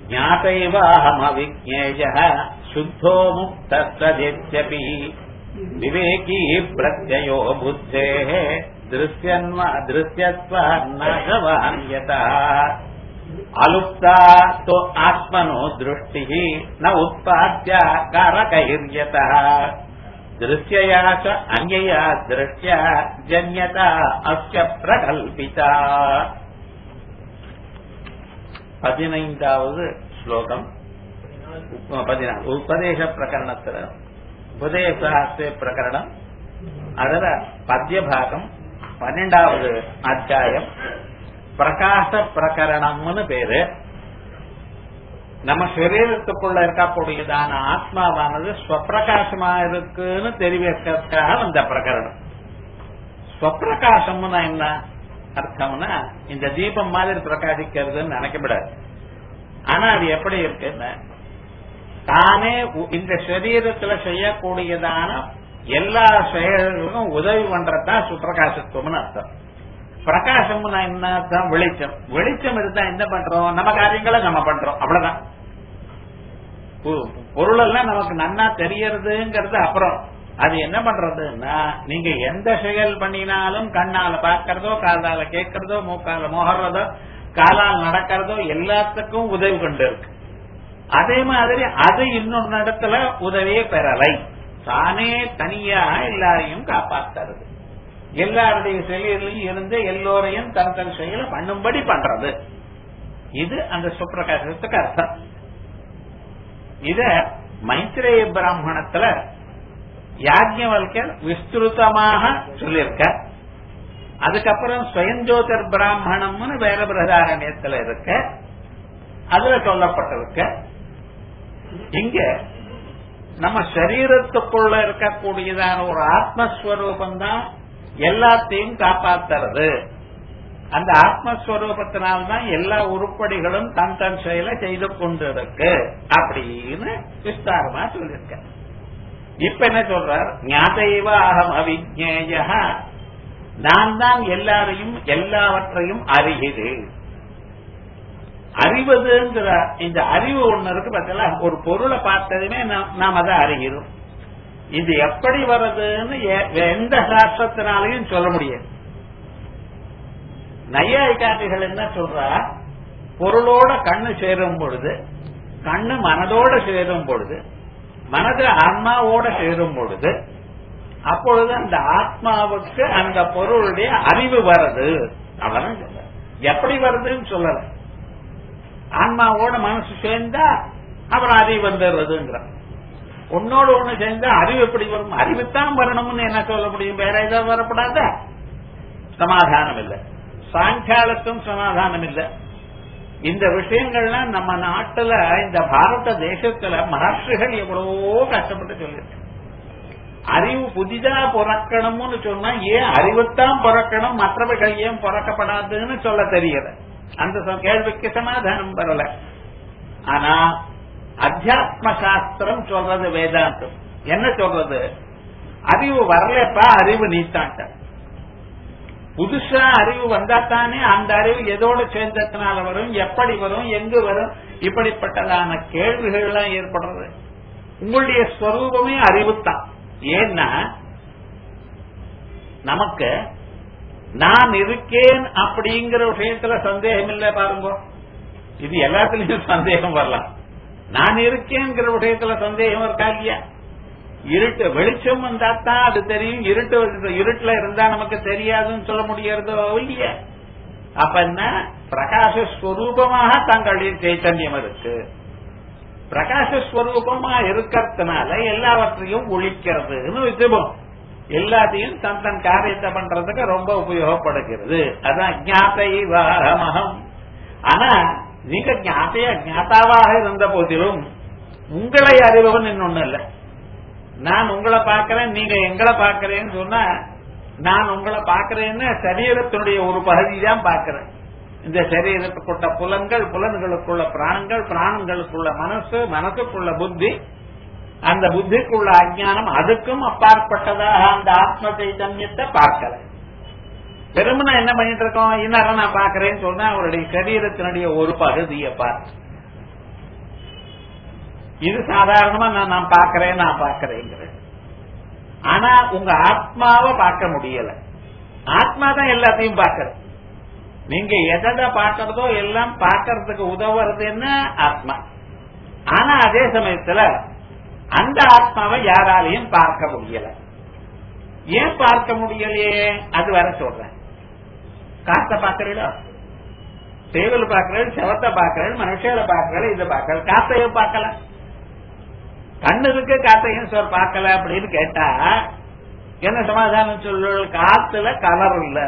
ज्ञातैवाहमविज्ञेयः शुद्धो मुक्तस्तदित्यपि विवेकी प्रत्ययो बुद्धेः दृश्यन्व दृश्यत्वान्नाशवान् यतः अलुप्ता तो आत्मनो दृष्टिः न उत्पाद्या कारकैर्यतः दृश्यया च अन्यया दृष्ट्या जन्यता अस्य प्रकल्पिता பதினைந்தாவது ஸ்லோகம் பதினாலு உபதேச பிரகரணத்துல உபதேசாஸ்திர பிரகரணம் அதுல பத்திய பாகம் பன்னெண்டாவது அத்தியாயம் பிரகாச பிரகரணம்னு பேரு நம்ம சரீரத்துக்குள்ள இருக்கக்கூடியதான ஆத்மாவானது ஸ்வப்பிரகாசமா இருக்குன்னு தெரிவிக்கிறதுக்காக வந்த பிரகரணம் ஸ்வப்பிரகாசம்னா என்ன அர்த்தம்னா இந்த தீபம் மாதிரி பிரகாசிக்கிறதுன்னு நினைக்கப்படாது ஆனா அது எப்படி இருக்குன்னு தானே இந்த சரீரத்துல செய்யக்கூடியதான எல்லா செயல்களுக்கும் உதவி பண்றதுதான் சுப்பிரகாசத்துவம்னு அர்த்தம் பிரகாசம்னா என்ன அர்த்தம் வெளிச்சம் வெளிச்சம் இருந்தா என்ன பண்றோம் நம்ம காரியங்களை நம்ம பண்றோம் அவ்வளவுதான் பொருள் எல்லாம் நமக்கு நன்னா தெரியறதுங்கிறது அப்புறம் அது என்ன பண்றதுன்னா நீங்க எந்த செயல் பண்ணினாலும் கண்ணால பாக்கிறதோ காதால கேட்கறதோ மூக்கால மோகறதோ காலால் நடக்கிறதோ எல்லாத்துக்கும் உதவி கொண்டு இருக்கு அதே மாதிரி அது இன்னொரு இடத்துல உதவியே பெறலை தானே தனியா எல்லாரையும் காப்பாத்துறது எல்லாருடைய செயலிலும் இருந்து எல்லோரையும் தன் தன் செயலை பண்ணும்படி பண்றது இது அந்த சுப்பிரகாசத்துக்கு அர்த்தம் இத மைத்திரேய பிராமணத்துல யாஜ்யவல்கர் விஸ்திருத்தமாக சொல்லியிருக்க அதுக்கப்புறம் ஸ்வயஞ்சோதிர் பிராமணம்னு வேற பிரதாரண்யத்துல இருக்க அதுல சொல்லப்பட்டிருக்க இங்க நம்ம சரீரத்துக்குள்ள இருக்கக்கூடியதான ஒரு ஆத்மஸ்வரூபம் தான் எல்லாத்தையும் காப்பாத்துறது அந்த ஆத்மஸ்வரூபத்தினால்தான் எல்லா உருப்படிகளும் தன் தன் செயலை செய்து கொண்டிருக்கு அப்படின்னு விஸ்தாரமா சொல்லியிருக்க இப்ப என்ன சொல்றார் ஞாதைவ அகம் அவிஜேய நான் தான் எல்லாரையும் எல்லாவற்றையும் அறிகிறேன் அறிவதுங்கிற இந்த அறிவு ஒண்ணு இருக்கு பார்த்தல ஒரு பொருளை பார்த்ததுமே நாம் அதை அறிகிறோம் இது எப்படி வருதுன்னு எந்த சாஸ்திரத்தினாலையும் சொல்ல முடியாது நையாயிகாரிகள் என்ன சொல்றா பொருளோட கண்ணு சேரும் பொழுது கண்ணு மனதோட சேரும் பொழுது மனது ஆத்மாவோட சேரும் பொழுது அப்பொழுது அந்த ஆத்மாவுக்கு அந்த பொருளுடைய அறிவு வருது அவ்வளவுதான் சொல்ல எப்படி வருதுன்னு சொல்லல ஆன்மாவோட மனசு சேர்ந்தா அப்புறம் அறிவு வந்துடுறதுங்கிற உன்னோட ஒண்ணு சேர்ந்தா அறிவு எப்படி வரும் அறிவுத்தான் வரணும்னு என்ன சொல்ல முடியும் வேற ஏதாவது வரப்படாத சமாதானம் இல்லை சாயங்காலத்தும் சமாதானம் இல்லை இந்த விஷயங்கள்லாம் நம்ம நாட்டுல இந்த பாரத தேசத்துல மகர்ஷிகள் எவ்வளவோ கஷ்டப்பட்டு சொல்லியிருக்க அறிவு புதிதா பிறக்கணும்னு சொன்னா ஏன் அறிவுத்தான் பிறக்கணும் மற்றவைகள் ஏன் பிறக்கப்படாதுன்னு சொல்ல தெரியல அந்த கேள்விக்கு சமாதானம் வரல ஆனா அத்தியாத்ம சாஸ்திரம் சொல்றது வேதாந்தம் என்ன சொல்றது அறிவு வரலப்பா அறிவு நீத்தாட்ட புதுசா அறிவு வந்தா தானே அந்த அறிவு எதோடு சேர்ந்ததுனால வரும் எப்படி வரும் எங்கு வரும் இப்படிப்பட்டதான கேள்விகள் எல்லாம் ஏற்படுறது உங்களுடைய ஸ்வரூபமே அறிவுத்தான் ஏன்னா நமக்கு நான் இருக்கேன் அப்படிங்கிற விஷயத்துல சந்தேகம் இல்லை பாருங்க இது எல்லாத்துலயும் சந்தேகம் வரலாம் நான் இருக்கேங்கிற விஷயத்துல சந்தேகம் இருக்கா இல்லையா இருட்டு வெளிச்சம் வந்தா தான் அது தெரியும் இருட்டு இருட்டுல இருந்தா நமக்கு தெரியாதுன்னு சொல்ல முடியறதோ இல்லையா அப்ப என்ன பிரகாசஸ்வரூபமாக தங்களின் சைத்தன்யம் இருக்கு பிரகாசஸ்வரூபமா இருக்கிறதுனால எல்லாவற்றையும் ஒழிக்கிறதுன்னு வச்சுப்போம் எல்லாத்தையும் தன் தன் காரியத்தை பண்றதுக்கு ரொம்ப உபயோகப்படுகிறது அதான் ஜாத்தை வாரமகம் ஆனா நீங்க ஞாத்தைய ஞாத்தாவாக இருந்த போதிலும் உங்களை அறிபவன் இன்னொன்னு இல்லை நான் உங்களை பாக்கிறேன் நீங்க எங்களை பாக்கிறேன்னு சொன்னா நான் உங்களை பாக்கிறேன்னு சரீரத்தினுடைய ஒரு பகுதி தான் பாக்கிறேன் இந்த சரீரத்துக்குள்ள புலன்கள் புலன்களுக்குள்ள பிராணங்கள் பிராணங்களுக்குள்ள மனசு மனசுக்குள்ள புத்தி அந்த புத்திக்குள்ள அஜானம் அதுக்கும் அப்பாற்பட்டதாக அந்த ஆத்ம சைதன்யத்தை பார்க்கல பெருமனா என்ன பண்ணிட்டு இருக்கோம் இன்னும் நான் பாக்குறேன்னு சொன்னா அவருடைய சரீரத்தினுடைய ஒரு பகுதியை பார்த்து இது சாதாரணமா நான் நான் பாக்கிறேன் நான் பாக்கிறேங்கிறேன் ஆனா உங்க ஆத்மாவை பார்க்க முடியல ஆத்மா தான் எல்லாத்தையும் பார்க்கறது நீங்க எதை பார்க்கறதோ எல்லாம் பார்க்கறதுக்கு உதவுறது என்ன ஆத்மா ஆனா அதே சமயத்துல அந்த ஆத்மாவை யாராலையும் பார்க்க முடியல ஏன் பார்க்க முடியலையே அது வர சொல்றேன் காத்த பாக்குறீங்களோ சேவல் பாக்குறேன் செவத்தை பாக்குறேன் மனுஷரை பாக்குறேன் இதை பாக்குறேன் காத்தையும் பார்க்கல கண்ணு இருக்கு காத்தையும் சொல் பார்க்கல அப்படின்னு கேட்டா என்ன சமாதானம் சொல்லு காத்துல கலர் இல்ல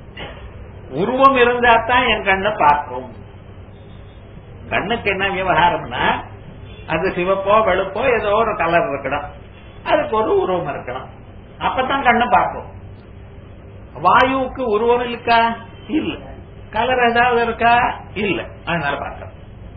உருவம் இருந்தா தான் என் கண்ணை பார்க்கும் கண்ணுக்கு என்ன விவகாரம்னா அது சிவப்போ வெளுப்போ ஏதோ ஒரு கலர் இருக்கணும் அதுக்கு ஒரு உருவம் இருக்கணும் அப்பதான் கண்ணு பார்க்கும் வாயுவுக்கு உருவம் இருக்கா இல்ல கலர் ஏதாவது இருக்கா இல்ல அதனால பார்க்க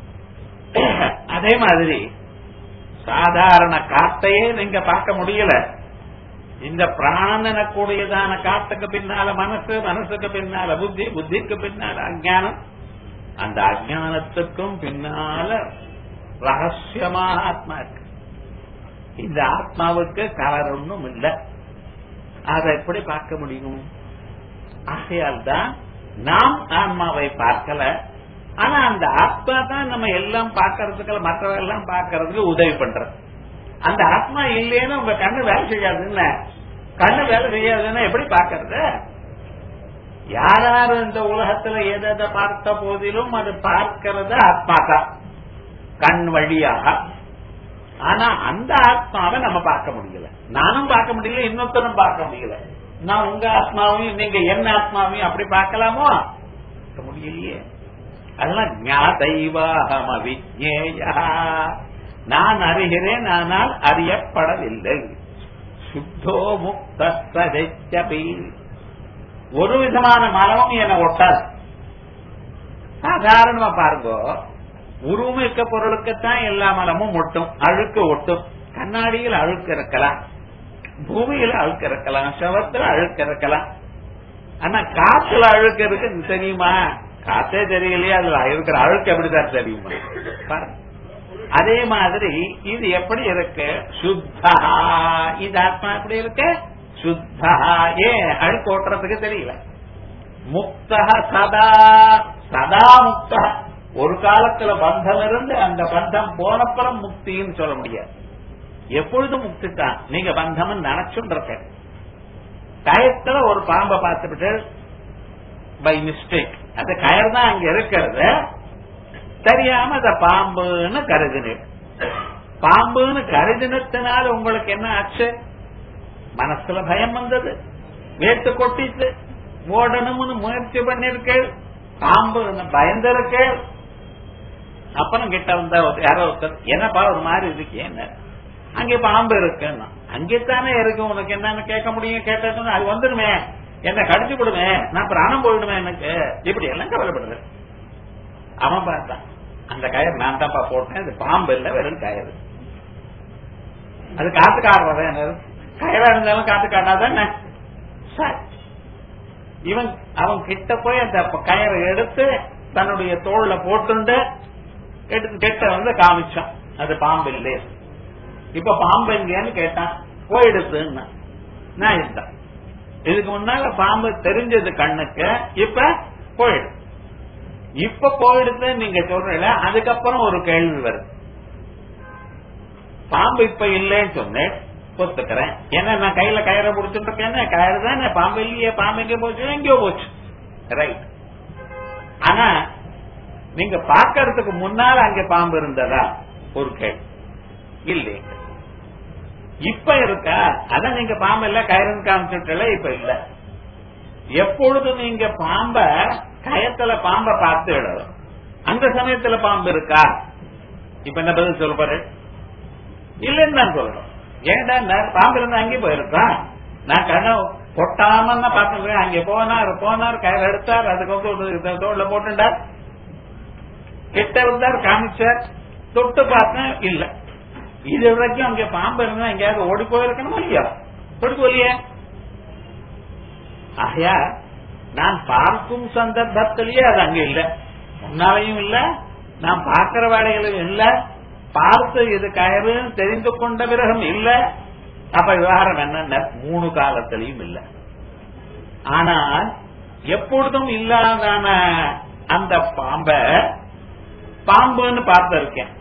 அதே மாதிரி சாதாரண காத்தையே நீங்க பார்க்க முடியல இந்த பிராணன கூடியதான காத்துக்கு பின்னால மனசு மனசுக்கு பின்னால புத்தி புத்திக்கு பின்னால அஜானம் அந்த அஜானத்துக்கும் பின்னால ரகசியமாக ஆத்மா இருக்கு இந்த ஆத்மாவுக்கு கலர் ஒன்றும் இல்லை அதை எப்படி பார்க்க முடியும் ஆகையால் தான் நாம் ஆத்மாவை பார்க்கல ஆனா அந்த ஆத்மா தான் நம்ம எல்லாம் பார்க்கறதுக்கு மற்றவங்க எல்லாம் பார்க்கறதுக்கு உதவி பண்றது அந்த ஆத்மா இல்லைன்னு உங்க கண்ணு வேலை செய்யாதுன்னு கண்ணு வேலை செய்யாதுன்னா எப்படி பார்க்கறது யார் யார் இந்த உலகத்துல எதை பார்த்த போதிலும் அது பார்க்கிறது ஆத்மா தான் கண் வழியாக ஆனா அந்த ஆத்மாவை நம்ம பார்க்க முடியல நானும் பார்க்க முடியல இன்னொருத்தரும் பார்க்க முடியல நான் உங்க ஆத்மாவையும் நீங்க என்ன ஆத்மாவையும் அப்படி பார்க்கலாமோ பார்க்க முடியலையே அதெல்லாம் ஞாதைவாகம் அவிஜேயா நான் அறிகிறேன் ஆனால் அறியப்படவில்லை சுத்தோ முக்தபி ஒரு விதமான மரமும் என்னை ஒட்டாது சாதாரணமா பாருங்க உருவம் இருக்க பொருளுக்குத்தான் எல்லா மரமும் ஒட்டும் அழுக்கு ஒட்டும் கண்ணாடியில் அழுக்கு இருக்கலாம் பூமியில அழுக்கு இருக்கலாம் சவத்துல அழுக்கு இருக்கலாம் ஆனா காத்துல அழுக்கு இருக்கு தெரியுமா காத்தே தெரியலையே அதுல இருக்கிற அழுக்கு எப்படிதான் தெரியுமா பாருங்க அதே மாதிரி இது எப்படி இருக்கு சுத்தா இது ஆத்மா எப்படி இருக்கு சுத்தா ஏன் அழுக்கு ஓட்டுறதுக்கு தெரியல முக்தா சதா சதா முக்தா ஒரு காலத்துல பந்தம் இருந்து அந்த பந்தம் போனப்புறம் முக்தின்னு சொல்ல முடியாது எப்பொழுதும் முக்தி தான் நீங்க பந்தம் நினைச்சுட்டு இருக்க கயத்துல ஒரு பாம்பை பார்த்துட்டு பை மிஸ்டேக் அந்த கயர் தான் அங்க இருக்கிறது தெரியாம அத பாம்புன்னு கருதினேன் பாம்புன்னு கருதினத்தினால உங்களுக்கு என்ன ஆச்சு மனசுல பயம் வந்தது வேட்டு கொட்டிச்சு ஓடணும்னு முயற்சி பண்ணிருக்கேள் பாம்பு பயந்திருக்கேள் அப்புறம் கிட்ட வந்தா யாரோ ஒருத்தர் என்னப்பா ஒரு மாதிரி இருக்கு என்ன அங்கே பாம்பு இருக்குன்னா அங்கேத்தானே இருக்கு உனக்கு என்னன்னு கேட்க முடியும் கேட்டதுன்னு அது வந்துடுமே என்ன கடிச்சு விடுமே நான் பிராணம் போயிடுமே எனக்கு இப்படி எல்லாம் கவலைப்படுது அவன் பார்த்தான் அந்த கயிறு நான் தான்ப்பா போட்டேன் அது பாம்பு இல்ல வெறும் கயிறு அது காத்து காடுறது என்னது கயிறா இருந்தாலும் காத்து காட்டாதானே சரி இவன் அவன் கிட்ட போய் அந்த கயிறை எடுத்து தன்னுடைய தோல்ல போட்டுண்டு எடுத்து கிட்ட வந்து காமிச்சான் அது பாம்பு இல்லையே இப்ப பாம்பு எங்கேன்னு கேட்டான் போயிடுதுன்னு நான் இருந்தேன் இதுக்கு முன்னால பாம்பு தெரிஞ்சது கண்ணுக்கு இப்ப போயிடு இப்ப போயிடுது நீங்க சொல்றீங்க அதுக்கப்புறம் ஒரு கேள்வி வருது பாம்பு இப்ப இல்லைன்னு சொன்னேன் ஒத்துக்கிறேன் ஏன்னா நான் கையில கயிறை முடிச்சுட்டு இருக்கேன் கயிறு தானே பாம்பு இல்லையே பாம்பு எங்கே போச்சு எங்கேயோ போச்சு ரைட் ஆனா நீங்க பாக்கிறதுக்கு முன்னால அங்க பாம்பு இருந்ததா ஒரு கேள்வி இல்லை இப்ப இருக்கா அதான் நீங்க பாம்பு இல்ல கயிறுன்னு காமிச்சுட்டல இப்ப இல்ல எப்பொழுது நீங்க பாம்ப கயத்துல பாம்ப பார்த்து இடம் அந்த சமயத்துல பாம்பு இருக்கா இப்ப என்ன பதில் சொல்ல போறேன் இல்லைன்னு தான் சொல்லணும் ஏன்டா நான் பாம்பு இருந்தா அங்கே போயிருக்கான் நான் கண்ண பொட்டாம பாத்துருக்கேன் அங்கே போனார் போனார் கயிறு எடுத்தார் அதுக்கு தோல்ல போட்டுட்டார் கிட்ட இருந்தார் காமிச்சார் தொட்டு பார்த்தேன் இல்ல இது வரைக்கும் அங்க பாம்பு இருந்தா எங்கேயாவது ஓடி போயிருக்கணும் இல்லையா ஓடி போலியே ஆகையா நான் பார்க்கும் சந்தர்ப்பத்திலேயே அது அங்க இல்ல முன்னாலையும் இல்ல நான் பார்க்கிற வேலைகளும் இல்ல பார்த்து இது கயிறுன்னு தெரிந்து கொண்ட பிறகும் இல்ல அப்ப விவகாரம் என்ன மூணு காலத்திலையும் இல்ல ஆனால் எப்பொழுதும் இல்லாதான அந்த பாம்ப பாம்புன்னு பார்த்திருக்கேன்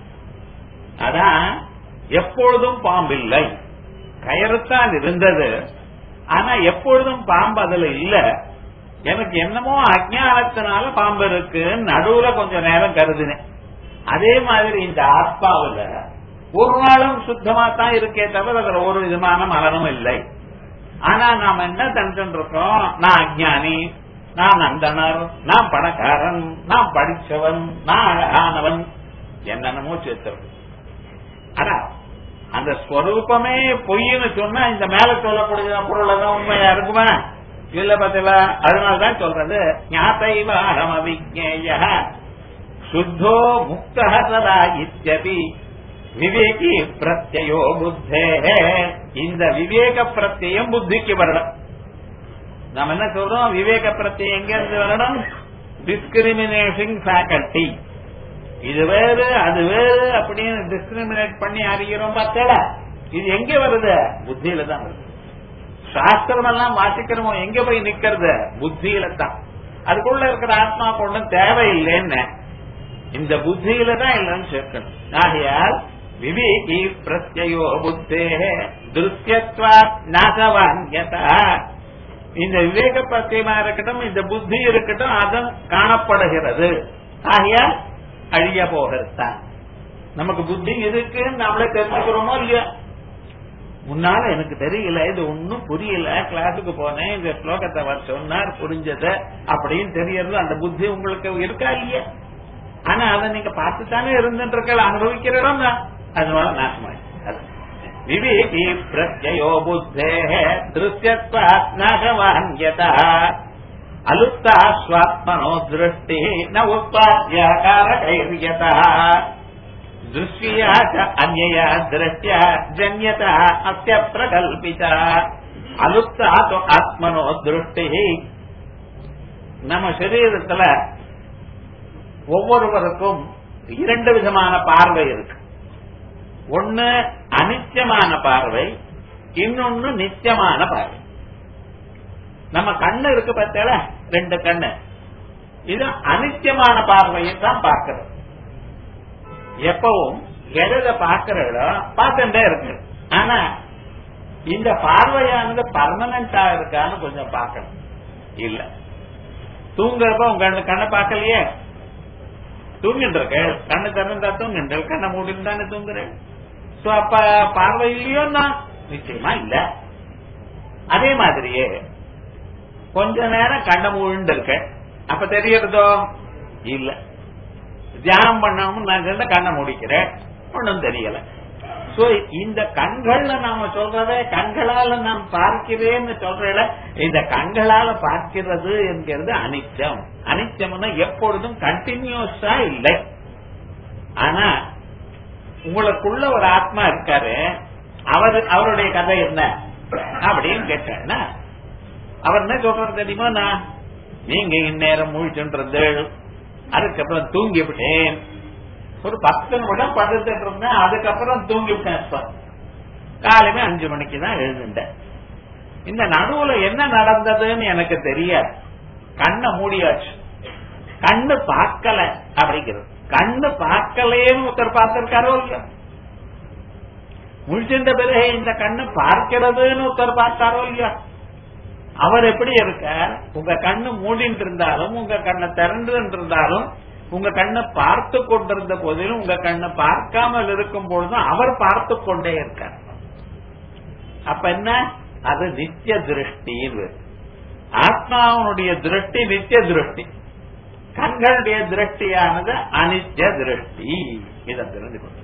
அதான் எப்பொழுதும் பாம்பு இல்லை கயறுத்தான் இருந்தது ஆனா எப்பொழுதும் பாம்பு அதுல இல்ல எனக்கு என்னமோ அஜானத்தினால பாம்பு இருக்கு நடுவுல கொஞ்ச நேரம் கருதினேன் அதே மாதிரி இந்த ஆத்மாவுல ஒரு நாளும் சுத்தமா தான் இருக்கே தவிர அதுல ஒரு விதமான மலனும் இல்லை ஆனா நாம என்ன தந்துட்டு இருக்கோம் நான் அஜானி நான் அந்தனர் நான் பணக்காரன் நான் படிச்சவன் நான் அழகானவன் என்னென்னமோ சேர்த்தவன் ஆனா அந்த ஸ்வரூபமே பொய்ன்னு சொன்னா இந்த மேல சொல்லக்கூடிய பொருள் எல்லாம் உண்மையா இருக்குமா இல்ல பத்தில அதனாலதான் சொல்றது ஞாத்தைவ அகம் அவிஜேய சுத்தோ முக்த சதா இத்தியபி விவேகி பிரத்யோ புத்தே இந்த விவேக பிரத்யம் புத்திக்கு வரணும் நாம என்ன சொல்றோம் விவேக பிரத்யம் எங்க இருந்து வரணும் டிஸ்கிரிமினேஷன் ஃபேக்கல்டி இது வேறு அது வேறு அப்படின்னு டிஸ்கிரிமினேட் பண்ணி அறிகிறோம் பார்த்தல இது எங்க வருது புத்தியில தான் வருது சாஸ்திரம் எல்லாம் வாசிக்கிறோமோ எங்க போய் நிக்கிறது புத்தியில தான் அதுக்குள்ள இருக்கிற ஆத்மா கொண்டும் தேவையில்லைன்னு இந்த புத்தியில தான் இல்லைன்னு சேர்க்கணும் ஆகையால் விவேகி பிரத்யோ புத்தே திருஷ்யத்வா நாசவான்யதா இந்த விவேக பிரத்தியமா இருக்கட்டும் இந்த புத்தி இருக்கட்டும் அதன் காணப்படுகிறது ஆகையால் அழிய போகிறதுதான் நமக்கு புத்தி இருக்குன்னு நம்மளே தெரிஞ்சுக்கிறோமோ இல்லையா முன்னால எனக்கு தெரியல இது ஒன்னும் புரியல கிளாஸுக்கு போனேன் இந்த ஸ்லோகத்தை அவர் சொன்னார் புரிஞ்சது அப்படின்னு தெரியறது அந்த புத்தி உங்களுக்கு இருக்கா இல்லையா ஆனா அதை நீங்க பார்த்துத்தானே இருந்துட்டு இருக்க அனுபவிக்கிற இடம் தான் அதனால நாசமாய் விவேகி பிரத்யோ புத்தே திருஷ்யத்வாத் நாசவான்யதா அலுப்தா ஸ்வாத்மனோ திருஷ்டி ந உத்பாத்யாகாரகைர்யதா दृश्या च अन्यया दृष्ट्या जन्यता अस्य प्रकल्पिता அலுப்தா ஆத்மனோ திருஷ்டி நம்ம சரீரத்துல ஒவ்வொருவருக்கும் இரண்டு விதமான பார்வை இருக்கு ஒன்னு அனித்தியமான பார்வை இன்னொன்னு நித்தியமான பார்வை நம்ம கண்ணு இருக்கு பார்த்தால ரெண்டு கண்ணு இது அனித்தியமான பார்வையை தான் பார்க்கிறது எப்பவும் எதை பார்க்கிறதோ பார்த்துட்டே இருக்கு ஆனா இந்த பார்வையானது பர்மனண்டா இருக்கான்னு கொஞ்சம் பார்க்கணும் இல்ல தூங்குறப்ப உங்க கண்ணு கண்ணை பார்க்கலையே தூங்கிட்டு இருக்க கண்ணு திறந்தா தூங்கின்ற கண்ணை மூடிட்டு தானே தூங்குறேன் சோ அப்ப பார்வை இல்லையோ நான் நிச்சயமா இல்ல அதே மாதிரியே கொஞ்ச நேரம் கண்ணை மூழ்ந்து இருக்க அப்ப தெரியறதோ இல்ல தியானம் பண்ணாம நான் இருந்த கண்ணை முடிக்கிறேன் ஒன்றும் தெரியல சோ இந்த கண்கள்ல நாம சொல்றத கண்களால நாம் பார்க்கிறேன்னு சொல்றத இந்த கண்களால பார்க்கிறது என்கிறது அனிச்சம் அனிச்சம்னா எப்பொழுதும் கண்டினியூஸா இல்லை ஆனா உங்களுக்குள்ள ஒரு ஆத்மா இருக்காரு அவர் அவருடைய கதை என்ன அப்படின்னு கேட்டேன்னா அவர் என்ன சொல்றாரு தெரியுமா நான் நீங்க இந்நேரம் முழிச்சுன்றது அதுக்கப்புறம் தூங்கி விட்டேன் ஒரு பத்து நிமிடம் படுத்துட்டு இருந்தேன் அதுக்கப்புறம் தூங்கி விட்டேன் காலையுமே அஞ்சு மணிக்கு தான் எழுந்துட்டேன் இந்த நடுவுல என்ன நடந்ததுன்னு எனக்கு தெரியாது கண்ணை மூடியாச்சு கண்ணு பார்க்கல அப்படிங்கிறது கண்ணு பார்க்கலையேன்னு ஒருத்தர் பார்த்திருக்காரோ இல்லையா முழிச்சின்ற பிறகு இந்த கண்ணு பார்க்கிறதுன்னு ஒருத்தர் பார்த்தாரோ இல்லையா அவர் எப்படி இருக்கார் உங்க கண்ணு மூடிட்டு இருந்தாலும் உங்க கண்ணை திறந்து இருந்தாலும் உங்க கண்ணை பார்த்து கொண்டிருந்த போதிலும் உங்க கண்ணை பார்க்காமல் இருக்கும் பொழுதும் அவர் பார்த்து கொண்டே இருக்கார் அப்ப என்ன அது நித்திய திருஷ்டி ஆத்மாவனுடைய திருஷ்டி நித்திய திருஷ்டி கண்களுடைய திருஷ்டியானது அனித்திய திருஷ்டி இதை தெரிஞ்சு கொண்டு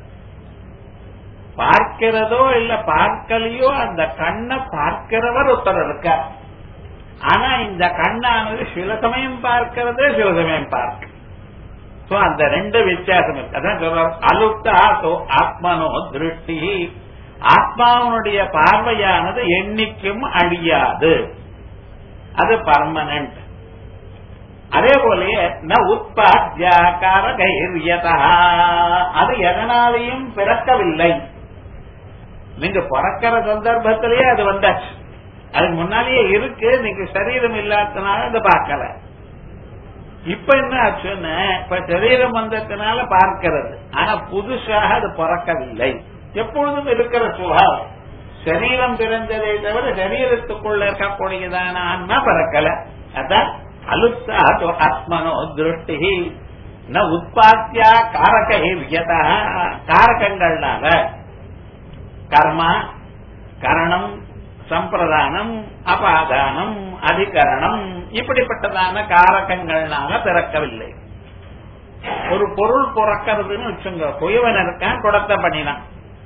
பார்க்கிறதோ இல்ல பார்க்கலையோ அந்த கண்ணை பார்க்கிறவர் ஒருத்தர் இருக்கார் ஆனா இந்த கண்ணானது சில சமயம் பார்க்கிறது சில சமயம் பார்க்க சோ அந்த ரெண்டு வித்தியாசம் இருக்கு அதான் சொல்றார் அலுப்தா சோ ஆத்மனோ திருஷ்டி ஆத்மாவனுடைய பார்வையானது என்னைக்கும் அழியாது அது பர்மனன்ட் அதே போலயே ந உற்பத்தியாக்காரகைர்யதா அது எதனாலையும் பிறக்கவில்லை நீங்க பிறக்கிற சந்தர்ப்பத்திலேயே அது வந்தாச்சு அதுக்கு முன்னாலேயே இருக்கு நீங்க சரீரம் இல்லாததுனால அதை பார்க்கல இப்ப என்ன ஆச்சுன்னு இப்ப சரீரம் வந்ததுனால பார்க்கிறது ஆனா புதுசாக அது பிறக்கவில்லை எப்பொழுதும் இருக்கிற சுபாவம் சரீரம் பிறந்ததை தவிர சரீரத்துக்குள்ள இருக்கக்கூடியதான ஆன்மா பிறக்கல அதான் அலுப்தா ஆத்மனோ திருஷ்டி ந உற்பத்தியா காரக வியதா காரகங்கள்னால கர்மா கரணம் சம்பிரதானம் அபாதானம் அதிகரணம் இப்படிப்பட்டதான காரகங்கள்னால பிறக்கவில்லை ஒரு பொருள் பிறக்கிறதுன்னு வச்சுங்க குயவன் இருக்கான் குடத்தை பண்ணினான்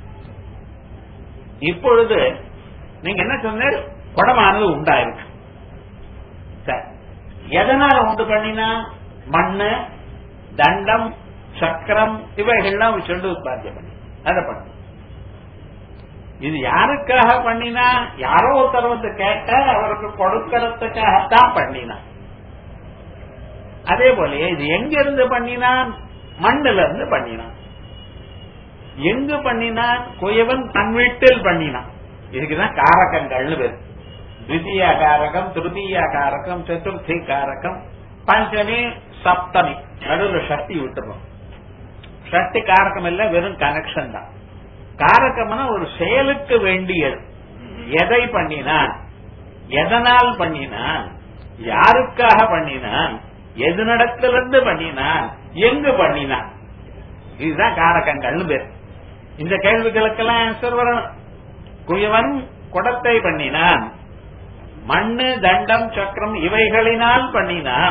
இப்பொழுது நீங்க என்ன சொன்ன குடமானது உண்டாயிருக்கு சரி எதனால உண்டு பண்ணினா மண்ணு தண்டம் சக்கரம் இவைகள்லாம் சொல்லு உற்பத்தி பண்ணி அதை பண்ணு இது யாருக்காக பண்ணினா யாரோ ஒருத்தர் வந்து கேட்ட அவருக்கு கொடுக்கறதுக்காகத்தான் பண்ணினா அதே போல இது எங்க இருந்து பண்ணினான் மண்ணுல இருந்து பண்ணினான் எங்கு பண்ணினான் குயவன் தன் வீட்டில் பண்ணினான் இதுக்குதான் காரகங்கள்னு பேரு द्वितीय காரகம் திருத்தீய காரகம் சதுர்த்தி காரகம் பஞ்சமி சப்தமி நடுவில் சக்தி விட்டுறோம் சக்தி காரகம் இல்ல வெறும் கனெக்ஷன் தான் காரகம்னா ஒரு செயலுக்கு வேண்டியது எதை பண்ணினான் எதனால் பண்ணினான் யாருக்காக பண்ணினான் எது நடத்திலிருந்து பண்ணினான் எங்கு பண்ணினான் இதுதான் காரகங்கள்னு பேர் இந்த கேள்விகளுக்கெல்லாம் ஆன்சர் வரணும் குயவன் குடத்தை பண்ணினான் மண்ணு தண்டம் சக்கரம் இவைகளினால் பண்ணினான்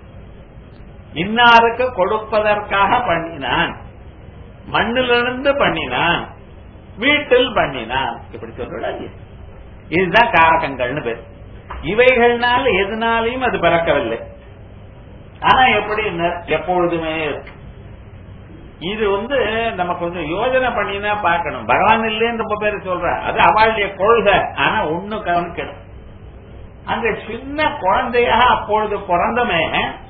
இன்னாருக்கு கொடுப்பதற்காக பண்ணினான் மண்ணிலிருந்து பண்ணினான் வீட்டில் பண்ணினான் இப்படி சொல்றாங்க இதுதான் காரகங்கள்னு பேர் இவைகள்னால எதுனாலையும் அது பிறக்கவில்லை ஆனா எப்படி எப்பொழுதுமே இருக்கு இது வந்து நம்ம கொஞ்சம் யோஜனை பண்ணினா பார்க்கணும் பகவான் இல்லைன்னு ரொம்ப பேர் சொல்ற அது அவளுடைய கொள்கை ஆனா ஒண்ணு கவனிக்கணும் அந்த சின்ன குழந்தையாக அப்பொழுது பிறந்தமே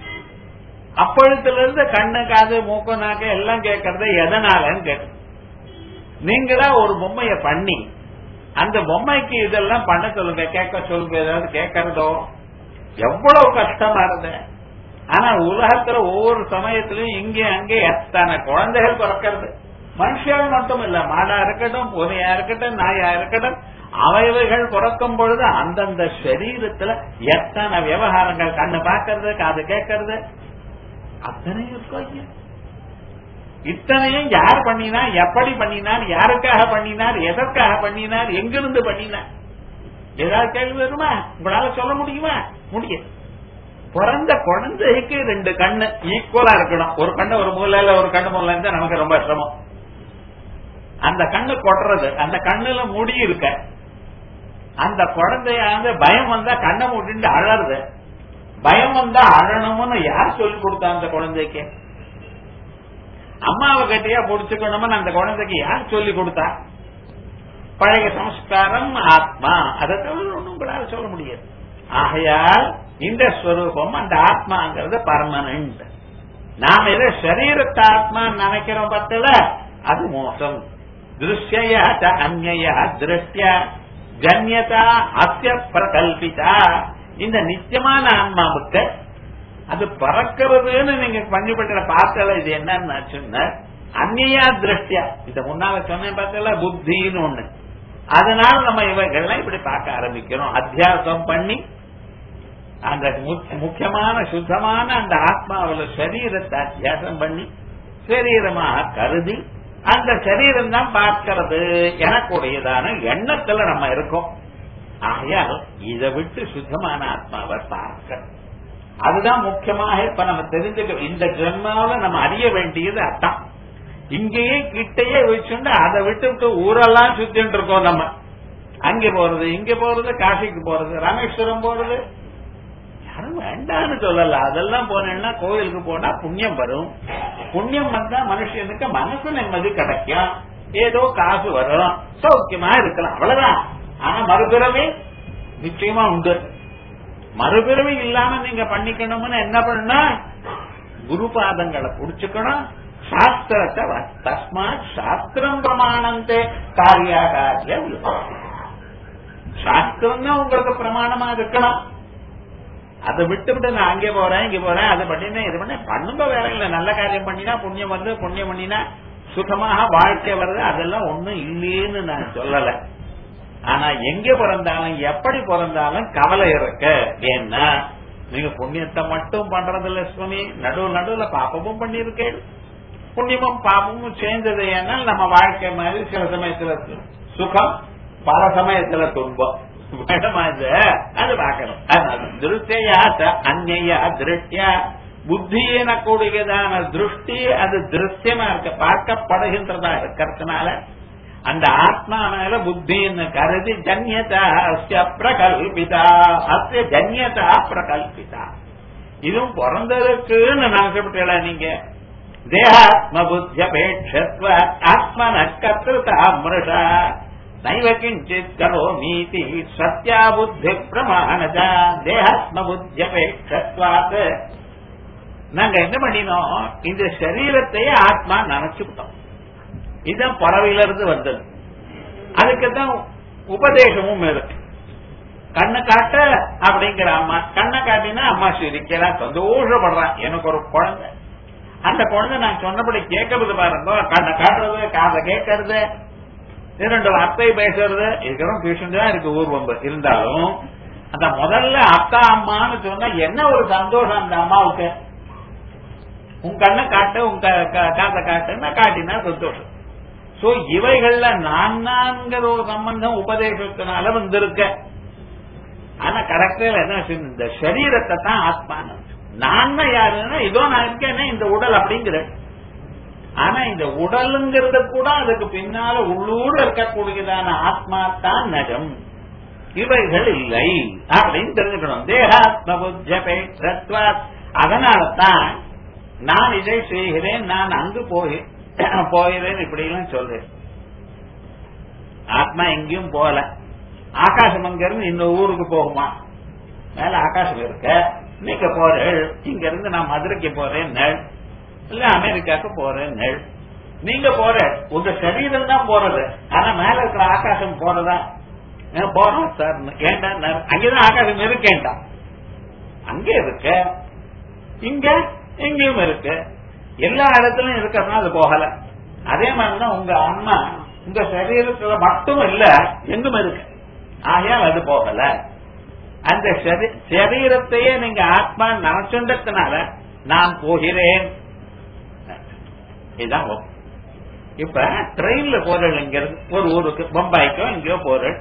அப்பொழுதுல இருந்து கண்ணு காது மூக்கு நாக்கு எல்லாம் கேட்கறது எதனாலன்னு கேட்கணும் நீங்களா ஒரு பொம்மைய பண்ணி அந்த பொம்மைக்கு இதெல்லாம் பண்ண சொல்லுங்க கேட்க சொல்லுங்க ஏதாவது கேட்கறதோ எவ்வளவு கஷ்டமா இருந்த ஆனா உலகத்துல ஒவ்வொரு சமயத்திலும் இங்கே அங்கே எத்தனை குழந்தைகள் பிறக்கிறது மனுஷன் மட்டும் இல்ல மாடா இருக்கட்டும் பூனையா இருக்கட்டும் நாயா இருக்கட்டும் அவைவைகள் பிறக்கும் பொழுது அந்தந்த சரீரத்துல எத்தனை விவகாரங்கள் கண்ணு பார்க்கறது காது கேட்கறது அத்தனையும் இருக்கும் ஐயா இத்தனையும் யார் பண்ணினா எப்படி பண்ணினார் யாருக்காக பண்ணினார் எதற்காக பண்ணினார் எங்கிருந்து பண்ணினார் ஏதாவது கேள்வி வருமா உங்களால சொல்ல முடியுமா முடியும் பிறந்த குழந்தைக்கு ரெண்டு கண்ணு ஈக்குவலா இருக்கணும் ஒரு கண்ணு ஒரு மூலையில ஒரு கண்ணு மூலையில இருந்தா நமக்கு ரொம்ப சிரமம் அந்த கண்ணு கொட்டுறது அந்த கண்ணுல முடி இருக்க அந்த குழந்தைய வந்து பயம் வந்தா கண்ணை மூடிட்டு அழறது பயம் வந்தா அழணும்னு யார் சொல்லி கொடுத்தா அந்த குழந்தைக்கு அம்மாவை கட்டியா புடிச்சுக்கணும்னு அந்த குழந்தைக்கு யார் சொல்லி கொடுத்தா பழைய சம்ஸ்காரம் ஆத்மா அதை தவிர ஒன்றும் உங்களால சொல்ல முடியாது ஆகையால் இந்த ஸ்வரூபம் அந்த ஆத்மாங்கிறது பர்மனன்ட் நாம எதை சரீரத்தை ஆத்மா நினைக்கிறோம் பார்த்தல அது மோசம் திருஷ்ய அந்நிய திருஷ்ய கண்யதா அத்திய பிரகல்பிதா இந்த நித்தியமான ஆன்மாவுக்கு அது பறக்கிறதுன்னு நீங்க பஞ்சுபட்டின பார்த்தல இது என்னன்னு சொன்ன அந்நியா திருஷ்டியா இத முன்னால சொன்னேன் பார்த்தல புத்தின்னு ஒண்ணு அதனால நம்ம இவைகள்லாம் இப்படி பார்க்க ஆரம்பிக்கிறோம் அத்தியாசம் பண்ணி அந்த முக்கியமான சுத்தமான அந்த ஆத்மாவில சரீரத்தை அத்தியாசம் பண்ணி சரீரமாக கருதி அந்த சரீரம் தான் பார்க்கிறது எனக்குடையதான எண்ணத்துல நம்ம இருக்கோம் ஆகையால் இதை விட்டு சுத்தமான ஆத்மாவை பார்க்க அதுதான் முக்கியமாக இப்ப நம்ம தெரிஞ்சுக்க இந்த ஜென்மாவில நம்ம அறிய வேண்டியது அதான் இங்கேயே கிட்டையே வச்சுட்டு அதை விட்டு விட்டு ஊரெல்லாம் சுத்திட்டு இருக்கோம் நம்ம அங்க போறது இங்க போறது காசிக்கு போறது ராமேஸ்வரம் போறது யாரும் வேண்டாம்னு சொல்லல அதெல்லாம் போனேன்னா கோயிலுக்கு போனா புண்ணியம் வரும் புண்ணியம் வந்தா மனுஷனுக்கு மனசு நிம்மதி கிடைக்கும் ஏதோ காசு வரும் சௌக்கியமா இருக்கலாம் அவ்வளவுதான் ஆனா மறுபிறவே நிச்சயமா உண்டு மறுபிறவி இல்லாம நீங்க பண்ணிக்கணும்னு என்ன பண்ணா குரு பாதங்களை புடிச்சுக்கணும் சாஸ்திரத்தை வ- தஸ்மாத் சாஸ்திரம் பிரமாணந்தே காரியாகாரிய சாஸ்திரம் தான் உங்களுக்கு பிரமாணமா இருக்கணும் அதை விட்டு விட்டு நான் அங்கே போறேன் இங்க போறேன் அதை பண்ணினேன் இது பண்ண பண்ணுங்க வேற இல்ல நல்ல காரியம் பண்ணினா புண்ணியம் வந்து புண்ணியம் பண்ணினா சுகமாக வாழ்க்கை வருது அதெல்லாம் ஒண்ணும் இல்லேன்னு நான் சொல்லல ஆனா எங்க பிறந்தாலும் எப்படி பிறந்தாலும் கவலை இருக்கு ஏன்னா நீங்க புண்ணியத்தை மட்டும் பண்றது இல்ல சுவாமி நடுவு நடுவுல பாப்பமும் பண்ணிருக்கேன் புண்ணியமும் பாப்பமும் சேர்ந்தது ஏன்னா நம்ம வாழ்க்கை மாதிரி சில சமயத்துல சுகம் பல சமயத்துல துன்பம் வேணுமா இது அது பார்க்கணும் அதனால திருஷ்டியா அந்நியா திருஷ்டியா புத்தி எனக்கூடியதான திருஷ்டி அது திருஷ்யமா இருக்க பார்க்கப்படுகின்றதா இருக்கிறதுனால அந்த ஆத்மா மேல புத்தின்னு கருதி ஜன்யதா அஸ்ய பிரகல்பிதா அஸ்ய ஜன்யதா பிரகல்பிதா இதுவும் பிறந்ததுக்குன்னு நினைச்சுட்டீங்களா நீங்க தேகாத்ம புத்தியபேட்சத்வ ஆத்மன கர்த்தா மிருஷா நைவ கிஞ்சித் கரோமீதி சத்யா புத்தி பிரமாணஜா தேகாத்ம புத்தியபேட்சத்வாத் நாங்க என்ன பண்ணினோம் இந்த சரீரத்தையே ஆத்மா நினைச்சுக்கிட்டோம் இதுதான் பறவையில இருந்து வந்தது அதுக்குதான் உபதேசமும் இருக்கு கண்ணை காட்ட அப்படிங்கிற அம்மா கண்ணை காட்டினா அம்மா சிரிக்கிறா சந்தோஷப்படுறான் எனக்கு ஒரு குழந்தை அந்த குழந்தை நான் சொன்னபடி கேட்கறது பாருங்க கண்ணை காட்டுறது காதை கேட்கறது இரண்டு வார்த்தை பேசுறது இதுக்கெல்லாம் டியூஷன் தான் இருக்கு ஊர்வம்பு இருந்தாலும் அந்த முதல்ல அக்கா அம்மான்னு சொன்னா என்ன ஒரு சந்தோஷம் அந்த அம்மாவுக்கு உன் கண்ணை காட்டு உன் க- க- காதை காட்டுன்னா காட்டினா சந்தோஷம் சோ இவைகள்ல நான் நான்கிற ஒரு சம்பந்தம் உபதேசத்தினால வந்திருக்க ஆனா கரெக்டா என்ன செய்யணும்? இந்த சரீரத்தை தான் ஆத்மான நான் யாருன்னா இதோ நான் இருக்கேனே இந்த உடல் அப்படிங்கிற ஆனா இந்த உடலுங்கிறது கூட அதுக்கு பின்னால உள்ளூர் இருக்கக்கூடியதான ஆத்மா தான் நகம் இவைகள் இல்லை அப்படின்னு தெரிஞ்சுக்கணும் தேகாத்ம புத்தியபேட்சத்வா அதனால தான் நான் இதை செய்கிறேன் நான் அங்கு போய் போகிறேன் இப்படி எல்லாம் சொல்றேன் ஆத்மா எங்கேயும் போகல ஆகாசம் அங்க இருந்து இன்னொரு ஊருக்கு போகுமா மேல ஆகாசம் இருக்க நீங்க போறேன் இங்க இருந்து நான் மதுரைக்கு போறேன் இல்ல அமெரிக்காவுக்கு போறேன் நீங்க போற உங்க சரீரம் தான் போறது ஆனா மேல இருக்கிற ஆகாசம் போறதா ஏன் போறோம் சார் ஏண்டா நான் அங்கதான் ஆகாசம் இருக்கேன்டா அங்க இருக்க இங்க எங்கேயும் இருக்கு எல்லா இடத்துலயும் இருக்கிறதுனால அது போகல அதே மாதிரிதான் உங்க அம்மா உங்க சரீரத்துல மட்டும் இல்ல எங்கும் இருக்கு ஆகையால் அது போகல அந்த சரி- சரீரத்தையே நீங்க ஆத்மா நினைச்சுன்றதுனால நான் போகிறேன் இதுதான் ஒ- இப்ப ட்ரெயின்ல போறேன் இங்க இருந்து ஒரு ஊருக்கு பம்பாய்க்கோ எங்கேயோ போறேன்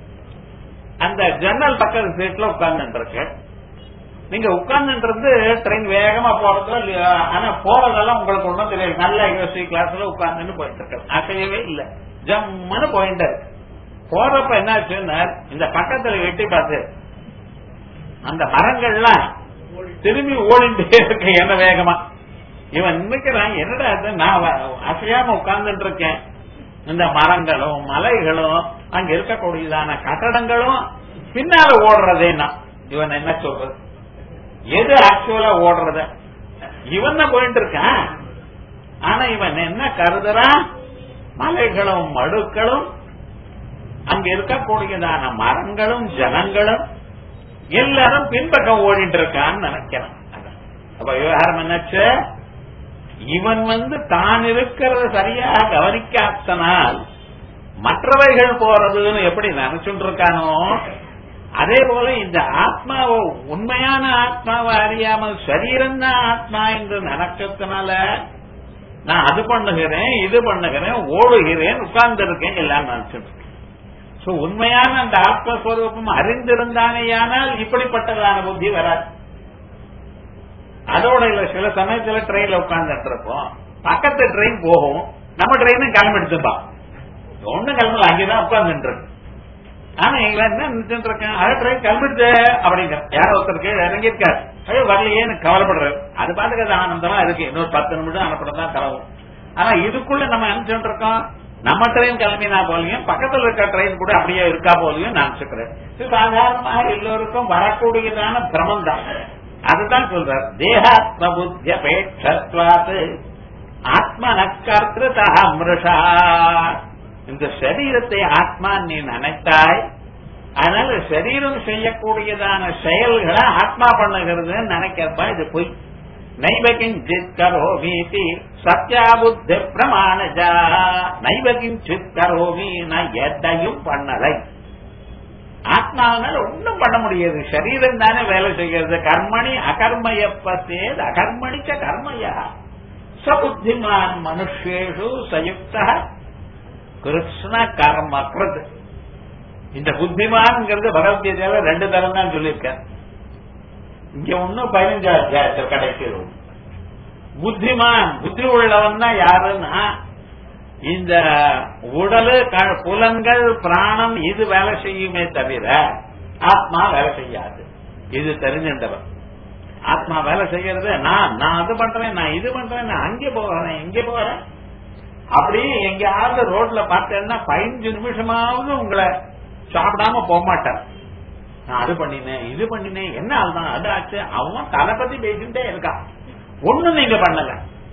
அந்த ஜன்னல் பக்கத்து சீட்ல உட்கார்ந்துட்டு இருக்கு நீங்க உட்கார்ந்துட்டு இருந்து ட்ரெயின் வேகமா போறதுல இல்லையா? ஆனா போறதெல்லாம் உங்களுக்கு ஒண்ணும் தெரியாது நல்ல யூஎஸ்சி கிளாஸ்ல உட்கார்ந்துட்டு போயிட்டு இருக்கு அசையவே இல்ல ஜம்முன்னு போயிட்டு இருக்கு போறப்ப என்னாச்சுன்னா இந்த பக்கத்துல எட்டி பார்த்து அந்த மரங்கள்லாம் திரும்பி ஓடிட்டே இருக்கு என்ன வேகமா இவன் நினைக்கிறான் என்னடா இது நான் வ- அசையாம உட்கார்ந்துட்டு இருக்கேன் இந்த மரங்களும் மலைகளும் அங்க இருக்கக்கூடியதான கட்டடங்களும் பின்னால ஓடுறதேன்னா இவன் என்ன சொல்றது எது ஆக்சுவலா ஓடுறது இவன் தான் போயிட்டு இருக்கான் ஆனா இவன் என்ன கருதுறான் மலைகளும் மடுக்களும் அங்க இருக்கக்கூடியதான மரங்களும் ஜனங்களும் எல்லாரும் பின்பக்கம் ஓடிட்டு இருக்கான்னு நினைக்கிறான் அப்ப விவகாரம் என்னாச்சு இவன் வந்து தான் இருக்கிறத சரியா கவனிக்காத்தனால் மற்றவைகள் போறதுன்னு எப்படி நினைச்சுட்டு இருக்கானோ அதே போல இந்த ஆத்மாவை உண்மையான ஆத்மாவை அறியாமல் சரீரம் தான் ஆத்மா என்று நினைச்சதுனால நான் அது பண்ணுகிறேன் இது பண்ணுகிறேன் ஓடுகிறேன் உட்கார்ந்து இருக்கேன் எல்லாம் நினைச்சிட்டு இருக்கேன். So, உண்மையான அந்த ஆத்மஸ்வரூபம் அறிந்திருந்தானேயானால் இப்படிப்பட்டதான புத்தி வராது அதோட இல்ல சில சமயத்துல ட்ரெயின்ல உட்கார்ந்துட்டு இருப்போம் பக்கத்து ட்ரெயின் போகும் நம்ம ட்ரெயினும் கிளம்பிடுச்சுப்பான் ஒண்ணும் கிளம்பல அங்கேதான் உட்கார்ந்துட்டு இருக்கு ஆனா இவன் என்ன நினைச்சுட்டு இருக்கேன் அது ட்ரெயின் கிளம்பிடுச்சு அப்படிங்கிற யாரோ ஒருத்தர் கீழே இறங்கியிருக்காரு ஐயோ வரலையேன்னு கவலைப்படுறாரு அது பாட்டுக்கு அது ஆனந்தமா இருக்கு இன்னொரு பத்து நிமிஷம் அனுப்பினதான் தரவும் ஆனா இதுக்குள்ள நம்ம நினைச்சுட்டு இருக்கோம் நம்ம ட்ரெயின் கிளம்பினா போலையும் பக்கத்துல இருக்க ட்ரெயின் கூட அப்படியே இருக்கா போலையும் நினைச்சுக்கிறேன் இது சாதாரணமாக எல்லோருக்கும் வரக்கூடியதான பிரமம் தான் அதுதான் சொல்றார் தேகாத்ம புத்தியபேட்சத்வாத்து ஆத்ம நக்கர்த்தா மிருஷா இந்த சரீரத்தை ஆத்மா நீ நினைத்தாய் அதனால சரீரம் செய்யக்கூடியதான செயல்களை ஆத்மா பண்ணுகிறதுன்னு நினைக்கிறப்ப இது பொய் நைவகிஞ்சித் கரோமீதி சத்யா புத்தி பிரமாணஜா நைவகிஞ்சித் கரோமி நான் எதையும் பண்ணலை ஆத்மாவனால ஒன்றும் பண்ண முடியாது சரீரம் தானே வேலை செய்கிறது கர்மணி அகர்மயப்பத்தேது அகர்மணிச்ச கர்மயா சபுத்திமான் மனுஷேஷு சயுக்த கிருஷ்ண கர்ம கிருத் இந்த புத்திமான்ங்கிறது பகவத்கீதையில ரெண்டு தரம் தான் சொல்லியிருக்கேன் இங்க ஒன்னும் பதினஞ்சு அத்தியாயத்தில் கடைசி புத்திமான் புத்தி உள்ளவன் தான் யாருன்னா இந்த உடலு க- புலன்கள் பிராணம் இது வேலை செய்யுமே தவிர ஆத்மா வேலை செய்யாது இது தெரிஞ்சின்றவன் ஆத்மா வேலை செய்யறது நான் நான் அது பண்றேன் நான் இது பண்றேன் நான் அங்கே போறேன் இங்கே போறேன் அப்படியே எங்கேயாவது ரோட்ல பார்த்தேன்னா பதினஞ்சு நிமிஷமாவது உங்களை சாப்பிடாம போக மாட்டேன் நான் அது பண்ணினேன் இது பண்ணினேன் என்ன ஆள்தான் அது ஆச்சு அவன் தலை பத்தி பேசிட்டே இருக்கான் ஒண்ணும் நீங்க பண்ணல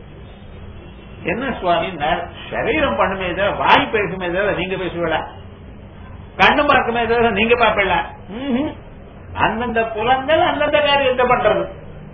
என்ன சுவாமி ந- சரீரம் பண்ணுமே தவிர வாய் பேசுமே தவிர நீங்க பேசுவல கண்ணு பார்க்குமே தவிர நீங்க பார்ப்பல ம்ஹும். அந்தந்த புலங்கள் அந்தந்த காரியத்தை பண்றது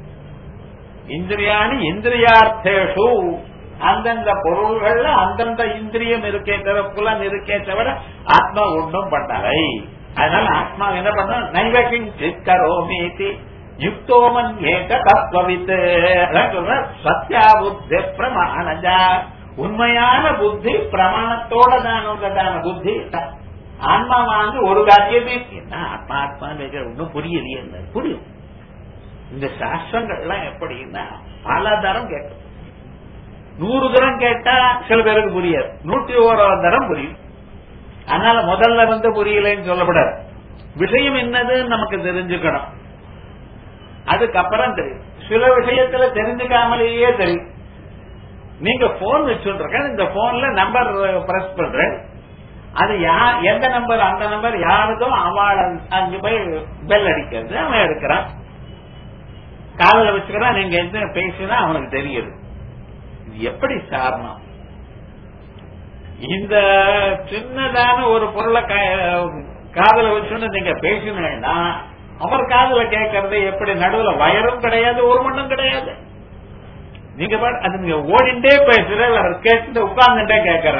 இந்திரியாணி இந்திரியார்த்தேஷு அந்தந்த பொருள்கள்ல அந்தந்த இந்திரியம் இருக்கே தவிர புலன் இருக்கே தவிர ஆத்மா ஒன்றும் பண்ணலை அதனால ஆத்மா என்ன பண்ண நைவகிங் சிக்கரோமேதி யுக்தோமன் ஏக தத்துவவித்து அதான் சொல்ற சத்யா புத்தி பிரமாணஜா உண்மையான புத்தி பிரமாணத்தோட தான் உங்கதான புத்தி ஆன்மா வாங்க ஒரு காரியமே என்ன ஆத்மா ஆத்மா ஒன்னும் புரியலையே இல்லை. புரியும் இந்த சாஸ்திரங்கள்லாம் எப்படின்னா பல தரம் கேட்கும் நூறு தரம் கேட்டா சில பேருக்கு புரியாது நூற்றி ஓராவது தரம் புரியும் அதனால முதல்ல வந்து புரியலைன்னு சொல்லப்படாது விஷயம் என்னதுன்னு நமக்கு தெரிஞ்சுக்கணும் அதுக்கப்புறம் தெரியும் சில விஷயத்துல தெரிஞ்சுக்காமலேயே தெரியும் நீங்க போன் வச்சுருக்க இந்த போன்ல நம்பர் பிரஸ் பண்றேன் அது யா எந்த நம்பர் அந்த நம்பர் யாருக்கும் அவள் அங்க போய் பெல் அடிக்கிறது அவன் எடுக்கிறான் காதல வச்சுக்கிறான் நீங்க என்ன பேசினா அவனுக்கு தெரியுது இது எப்படி சாரணம் இந்த சின்னதான ஒரு பொருளை காதல வச்சுன்னு நீங்க பேசினீங்கன்னா அவர் காதல கேட்கறது எப்படி நடுவுல வயரும் கிடையாது ஒரு மண்ணும் கிடையாது நீங்க பாட்டு அது நீங்க ஓடிண்டே பேசுற அவர் கேட்டு உட்கார்ந்துட்டே கேட்கற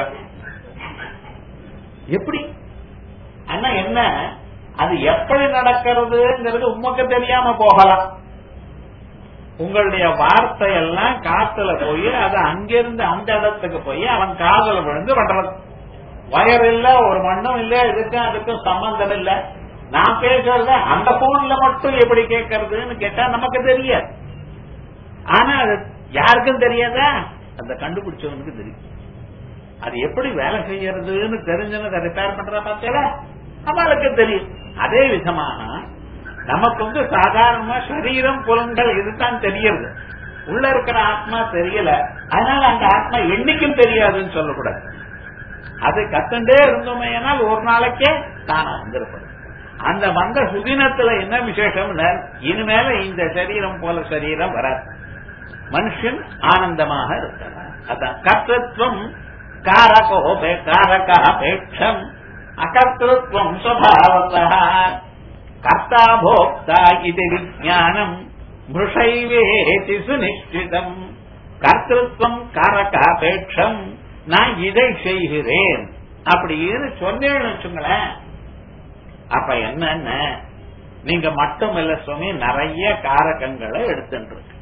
எப்படி ஆனா என்ன அது எப்படி நடக்கிறதுங்கிறது உமக்கு தெரியாம போகலாம் உங்களுடைய வார்த்தை எல்லாம் காத்துல போய் அது அங்கிருந்து அந்த இடத்துக்கு போய் அவன் காதல விழுந்து பண்றது வயர் இல்ல ஒரு மண்ணும் இல்ல இதுக்கும் அதுக்கும் சம்பந்தம் இல்ல நான் பேசுறத அந்த போன்ல மட்டும் எப்படி கேட்கறதுன்னு கேட்டா நமக்கு தெரியாது ஆனா அது யாருக்கும் தெரியாதா அந்த கண்டுபிடிச்சவனுக்கு தெரியும் அது எப்படி வேலை செய்யறதுன்னு தெரிஞ்சவங்க ரிப்பேர் பண்ற பார்த்தீங்களா அவளுக்கு தெரியும் அதே விதமாக நமக்கு வந்து சாதாரணமா சரீரம் புலன்கள் இதுதான் தெரியுது உள்ள இருக்கிற ஆத்மா தெரியல அதனால அந்த ஆத்மா என்னைக்கும் தெரியாதுன்னு சொல்லக்கூடாது அது கத்துண்டே இருந்தோமே ஆனால் ஒரு நாளைக்கே தானா வந்திருப்பது அந்த வந்த சுதினத்துல என்ன விசேஷம் இனிமேல இந்த சரீரம் போல சரீரம் வராது மனுஷன் ஆனந்தமாக இருக்கிறார் அதான் கர்த்தத்துவம் காரகோபே காரகாபேட்சம் அகர்த்தத்துவம் சுவாவத்தா கர்த்தா போக்தா இது விஜானம் மிருஷைவேதி சுனிஷ்டிதம் கர்த்தத்துவம் காரகாபேட்சம் நான் இதை செய்கிறேன் அப்படின்னு சொன்னேன்னு வச்சுங்களேன் அப்ப என்னன்னு நீங்க மட்டும் இல்ல சுவாமி நிறைய காரகங்களை எடுத்துட்டு இருக்கு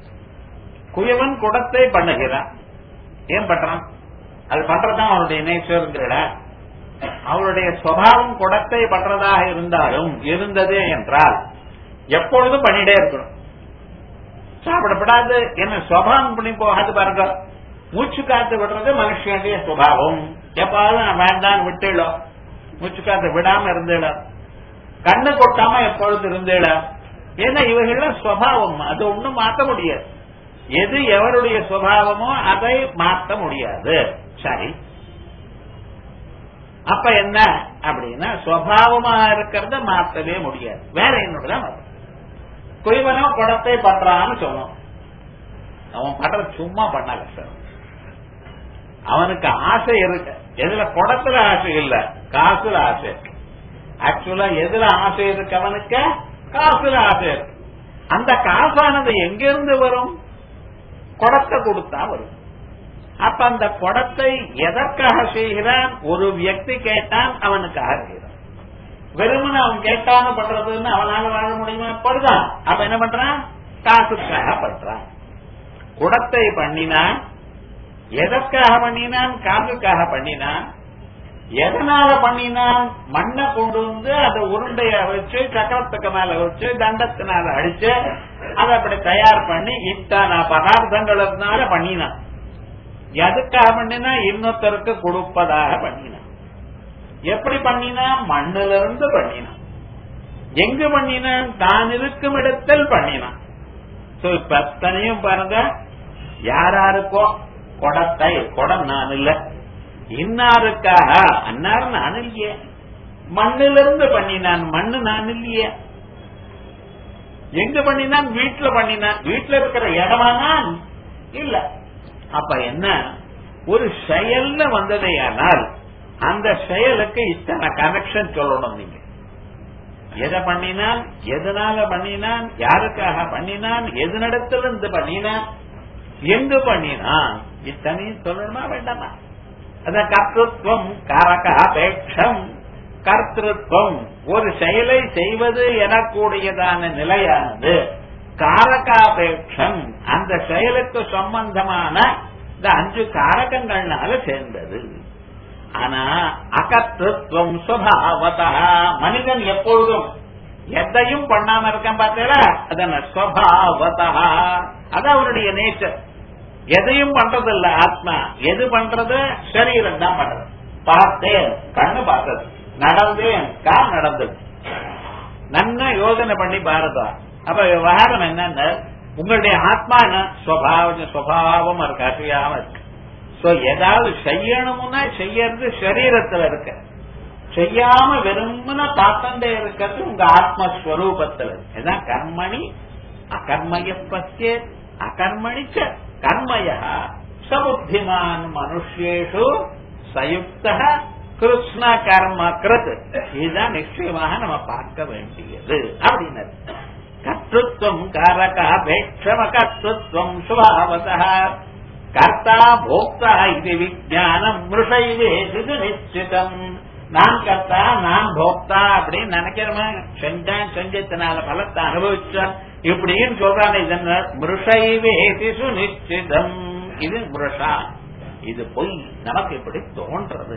குயவன் குடத்தை பண்ணுகிறான் ஏன் பண்றான் அது பண்றதுதான் அவனுடைய நேச்சருங்கிற அவருடைய சுவாவம் குடத்தை பண்றதாக இருந்தாலும் இருந்ததே என்றால் எப்பொழுதும் பண்ணிட்டே இருக்கணும் சாப்பிடப்படாது என்ன சுவாவம் பண்ணி போகாது பாருங்க மூச்சு காத்து விடுறது மனுஷனுடைய சுபாவம் எப்பாவது நான் வேண்டாம் விட்டுடும் மூச்சு காத்து விடாம இருந்துடும் கண்ணு கொட்டாம எப்பொழுது இருந்துடும் ஏன்னா இவைகள்லாம் சுவாவம் அது ஒண்ணும் மாத்த முடியாது எது எவருடைய சுபாவமோ அதை மாற்ற முடியாது சரி அப்ப என்ன அப்படின்னா சுவாவமா இருக்கிறத மாத்தவே முடியாது வேற என்னோடதான் மாத்த குய்வனோ குடத்தை பண்றான்னு சொன்னோம் அவன் பண்றது சும்மா பண்ணால சார் அவனுக்கு ஆசை இருக்கு எதுல குடத்துல ஆசை இல்ல காசுல ஆசை இருக்கு ஆக்சுவலா எதுல ஆசை இருக்கு அவனுக்கு காசுல ஆசை இருக்கு அந்த காசானது எங்கிருந்து வரும் குடத்தை கொடுத்தா வரும் அப்ப அந்த குடத்தை எதற்காக செய்கிறான் ஒரு வியக்தி கேட்டான் அவனுக்காக செய்கிறான் வெறுமனே அவன் கேட்டான பண்றதுன்னு அவனால வாழ முடியுமா படுதான் அப்ப என்ன பண்றான் காசுக்காக பண்றான் குடத்தை பண்ணினான் எதற்காக பண்ணினான் காசுக்காக பண்ணினான் எதனால பண்ணினான் மண்ணை கொண்டு வந்து அதை உருண்டைய வச்சு சக்கரத்துக்கு மேல வச்சு தண்டத்தினால அடிச்சு அதை அப்படி தயார் பண்ணி இத்தனை பதார்த்தங்களுக்குனால பண்ணினான் எதுக்காக பண்ணினா இன்னொருத்தருக்கு கொடுப்பதாக பண்ணினான் எப்படி பண்ணினா மண்ணில இருந்து பண்ணினான் எங்க பண்ணினான் தான் இருக்கும் இடத்தில் பண்ணினான் சோ இப்ப அத்தனையும் பாருங்க யாராருக்கோ கொடத்தை கொடம் நான் இல்ல இன்னாருக்காக அன்னார் நான் இல்லையே மண்ணிலிருந்து பண்ணினான் மண்ணு நான் இல்லையே எங்க பண்ணினான் வீட்டுல பண்ணினான் வீட்டுல இருக்கிற இடமா நான் இல்ல அப்ப என்ன ஒரு செயல்ல வந்ததேயானால் அந்த செயலுக்கு இத்தனை கனெக்ஷன் சொல்லணும் நீங்க எதை பண்ணினான் எதனால பண்ணினான் யாருக்காக பண்ணினான் எதனிடத்திலிருந்து பண்ணினான் எங்கு பண்ணினான் இத்தனையும் சொல்லணுமா வேண்டாமா அத கர்த்தத்துவம் காரகாபேட்சம் கர்த்தத்துவம் ஒரு செயலை செய்வது எனக்கூடியதான நிலையானது காரகாபேட்சம் அந்த செயலுக்கு சம்பந்தமான இந்த அஞ்சு காரகங்கள்னால சேர்ந்தது ஆனா அகத்துவம் சுபாவதா மனிதன் எப்பொழுதும் எதையும் பண்ணாம இருக்கான் பார்த்தீங்களா அதன ஸ்வபாவதா அது அவனுடைய நேச்சர் எதையும் பண்றது இல்ல ஆத்மா எது பண்றது சரீரம் தான் பண்றது பார்த்தேன் கண்ணு பார்த்தது நடந்தேன் கால் நடந்தது நன்னா யோசனை பண்ணி பாருதா அப்ப விவகாரம் என்னன்னு உங்களுடைய ஆத்மா என்ன சுவாவம் சுவாவம் இருக்கு அசையாம இருக்கு சோ ஏதாவது செய்யணும்னா செய்யறது சரீரத்துல இருக்க செய்யாம வெறுமன பார்த்துட்டே இருக்கிறது உங்க ஆத்மஸ்வரூபத்துல இருக்கு இதான் கர்மணி அகர்மய பசிய அகர்மணிச்ச கர்மய சபுத்திமான் மனுஷேஷு சயுக்த கிருஷ்ண கர்ம கிருத் இதுதான் நிச்சயமாக நம்ம பார்க்க வேண்டியது அப்படின்னு கர்த்தத்துவம் காரகாபேட்சம கர்த்தத்துவம் சுபாவத கர்த்தா போக்தா இது விஜானம் மிருஷைவேது நிச்சிதம் நான் கர்த்தா நான் போக்தா அப்படின்னு நினைக்கிறவன் செஞ்சான் செஞ்சத்தினால பலத்தை அனுபவிச்சான் இப்படின்னு சொல்றான் இதன் மிருஷைவேதி சுனிச்சிதம் இது மிருஷா இது பொய் நமக்கு இப்படி தோன்றது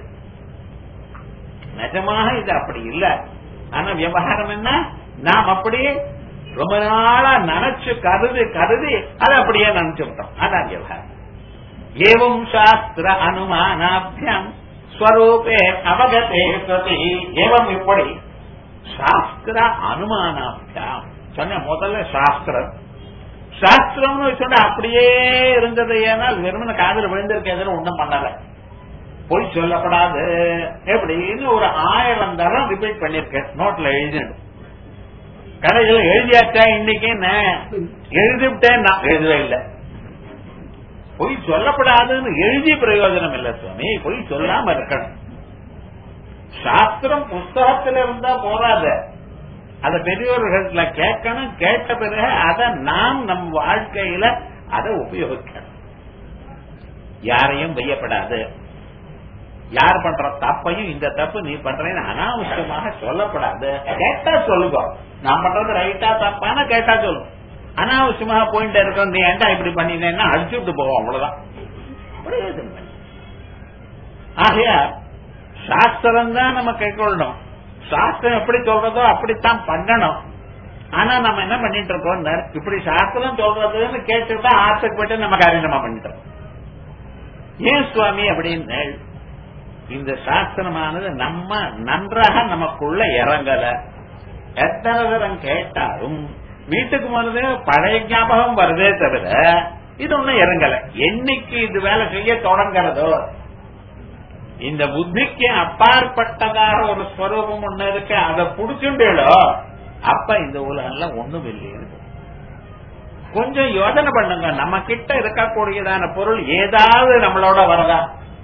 நிஜமாக இது அப்படி இல்ல ஆனா விவகாரம் என்ன நாம் அப்படியே ரொம்ப நாளா நினைச்சு கருதி கருதி அதை அப்படியே நினைச்சுட்டோம் அதான் விவகாரம் ஏவம் சாஸ்திர அனுமானாபியம் ஸ்வரூபே அவகதே சதி ஏவம் இப்படி சாஸ்திர அனுமானாபியம் சொன்ன முதல்ல சாஸ்திரம் சாஸ்திரம்னு சொன்னா அப்படியே இருந்தது ஏனால் வெறுமன காதல் விழுந்திருக்கேதுன்னு ஒண்ணும் பண்ணல பொய் சொல்லப்படாது எப்படின்னு ஒரு ஆயிரம் தரம் ரிப்பீட் பண்ணிருக்கேன் நோட்ல எழுதினு கடைசியில் எழுதியாச்சா இன்னைக்கு எழுதிவிட்டேன் நான் எழுதவே இல்லை பொய் சொல்லப்படாதுன்னு எழுதி பிரயோஜனம் இல்ல சுவாமி பொய் சொல்லாம இருக்கணும் சாஸ்திரம் புஸ்தகத்துல இருந்தா போறாது அத பெரியவர்கள்ல கேட்கணும் கேட்ட பிறகு அதை நாம் நம் வாழ்க்கையில அதை உபயோகிக்கணும் யாரையும் வையப்படாது யார் பண்ற தப்பையும் இந்த தப்பு நீ பண்றேன்னு அனாவசியமாக சொல்லப்படாது கேட்டா சொல்லுங்க நான் பண்றது ரைட்டா தப்பான கேட்டா சொல்லுங்க அனாவசியமாக போயிட்டு இருக்கோம் நீ ஏன்டா இப்படி பண்ணினேன்னா அடிச்சுட்டு போவோம் அவ்வளவுதான் பிரயோஜனம் இல்லை. ஆகையா சாஸ்திரம் தான் நம்ம கைக்கொள்ளணும் சாஸ்திரம் எப்படி சொல்றதோ அப்படித்தான் பண்ணணும் ஆனா நம்ம என்ன பண்ணிட்டு இருக்கோம் இப்படி சாஸ்திரம் சொல்றதுன்னு கேட்டுட்டா ஆசைப்பட்டு நம்ம காரியம் நம்ம பண்ணிட்டோம் ஏன் சுவாமி அப்படின்னு இந்த சாஸ்திரமானது நம்ம நன்றாக நமக்குள்ள இறங்கல எத்தனை தரம் கேட்டாலும் வீட்டுக்கு போனது பழைய ஞாபகம் வருதே தவிர இது ஒண்ணும் இறங்கல என்னைக்கு இது வேலை செய்ய தொடங்குறதோ இந்த புத்திக்கு அப்பாற்பட்டதாக ஒரு ஸ்வரூபம் ஒண்ணு இருக்கு அதை புடிச்சுண்டோ அப்ப இந்த உலகம்ல ஒண்ணும் இல்லையே கொஞ்சம் யோசனை பண்ணுங்க நம்ம கிட்ட இருக்கக்கூடியதான பொருள் ஏதாவது நம்மளோட வரதா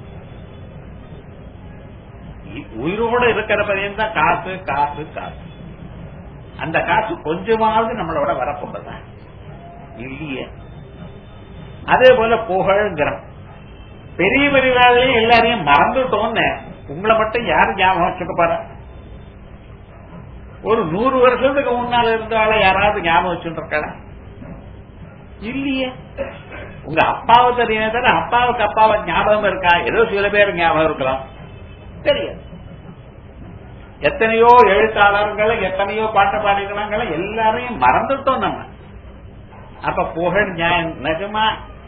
உயிரோட இருக்கிற பையன் தான் காசு காசு காசு அந்த காசு கொஞ்சமாவது நம்மளோட வரப்போறதா இல்லையே அதே போல புகழ்ங்கிறோம் பெரிய பெரிய வேலையும் எல்லாரையும் மறந்துட்டோம்னு உங்களை மட்டும் யாரு ஞாபகம் வச்சுக்க பாரு ஒரு நூறு வருஷத்துக்கு முன்னால இருந்தால யாராவது ஞாபகம் வச்சுருக்காளா இல்லையே உங்க அப்பாவை தெரியும் தானே அப்பாவுக்கு அப்பாவை ஞாபகம் இருக்கா ஏதோ சில பேர் ஞாபகம் இருக்கலாம் தெரியாது எத்தனையோ எழுத்தாளர்களை எத்தனையோ பாட்டு பாடிக்கிறாங்களை எல்லாரையும் மறந்துட்டோம் நம்ம அப்ப புகழ் நியாயம் நிஜமா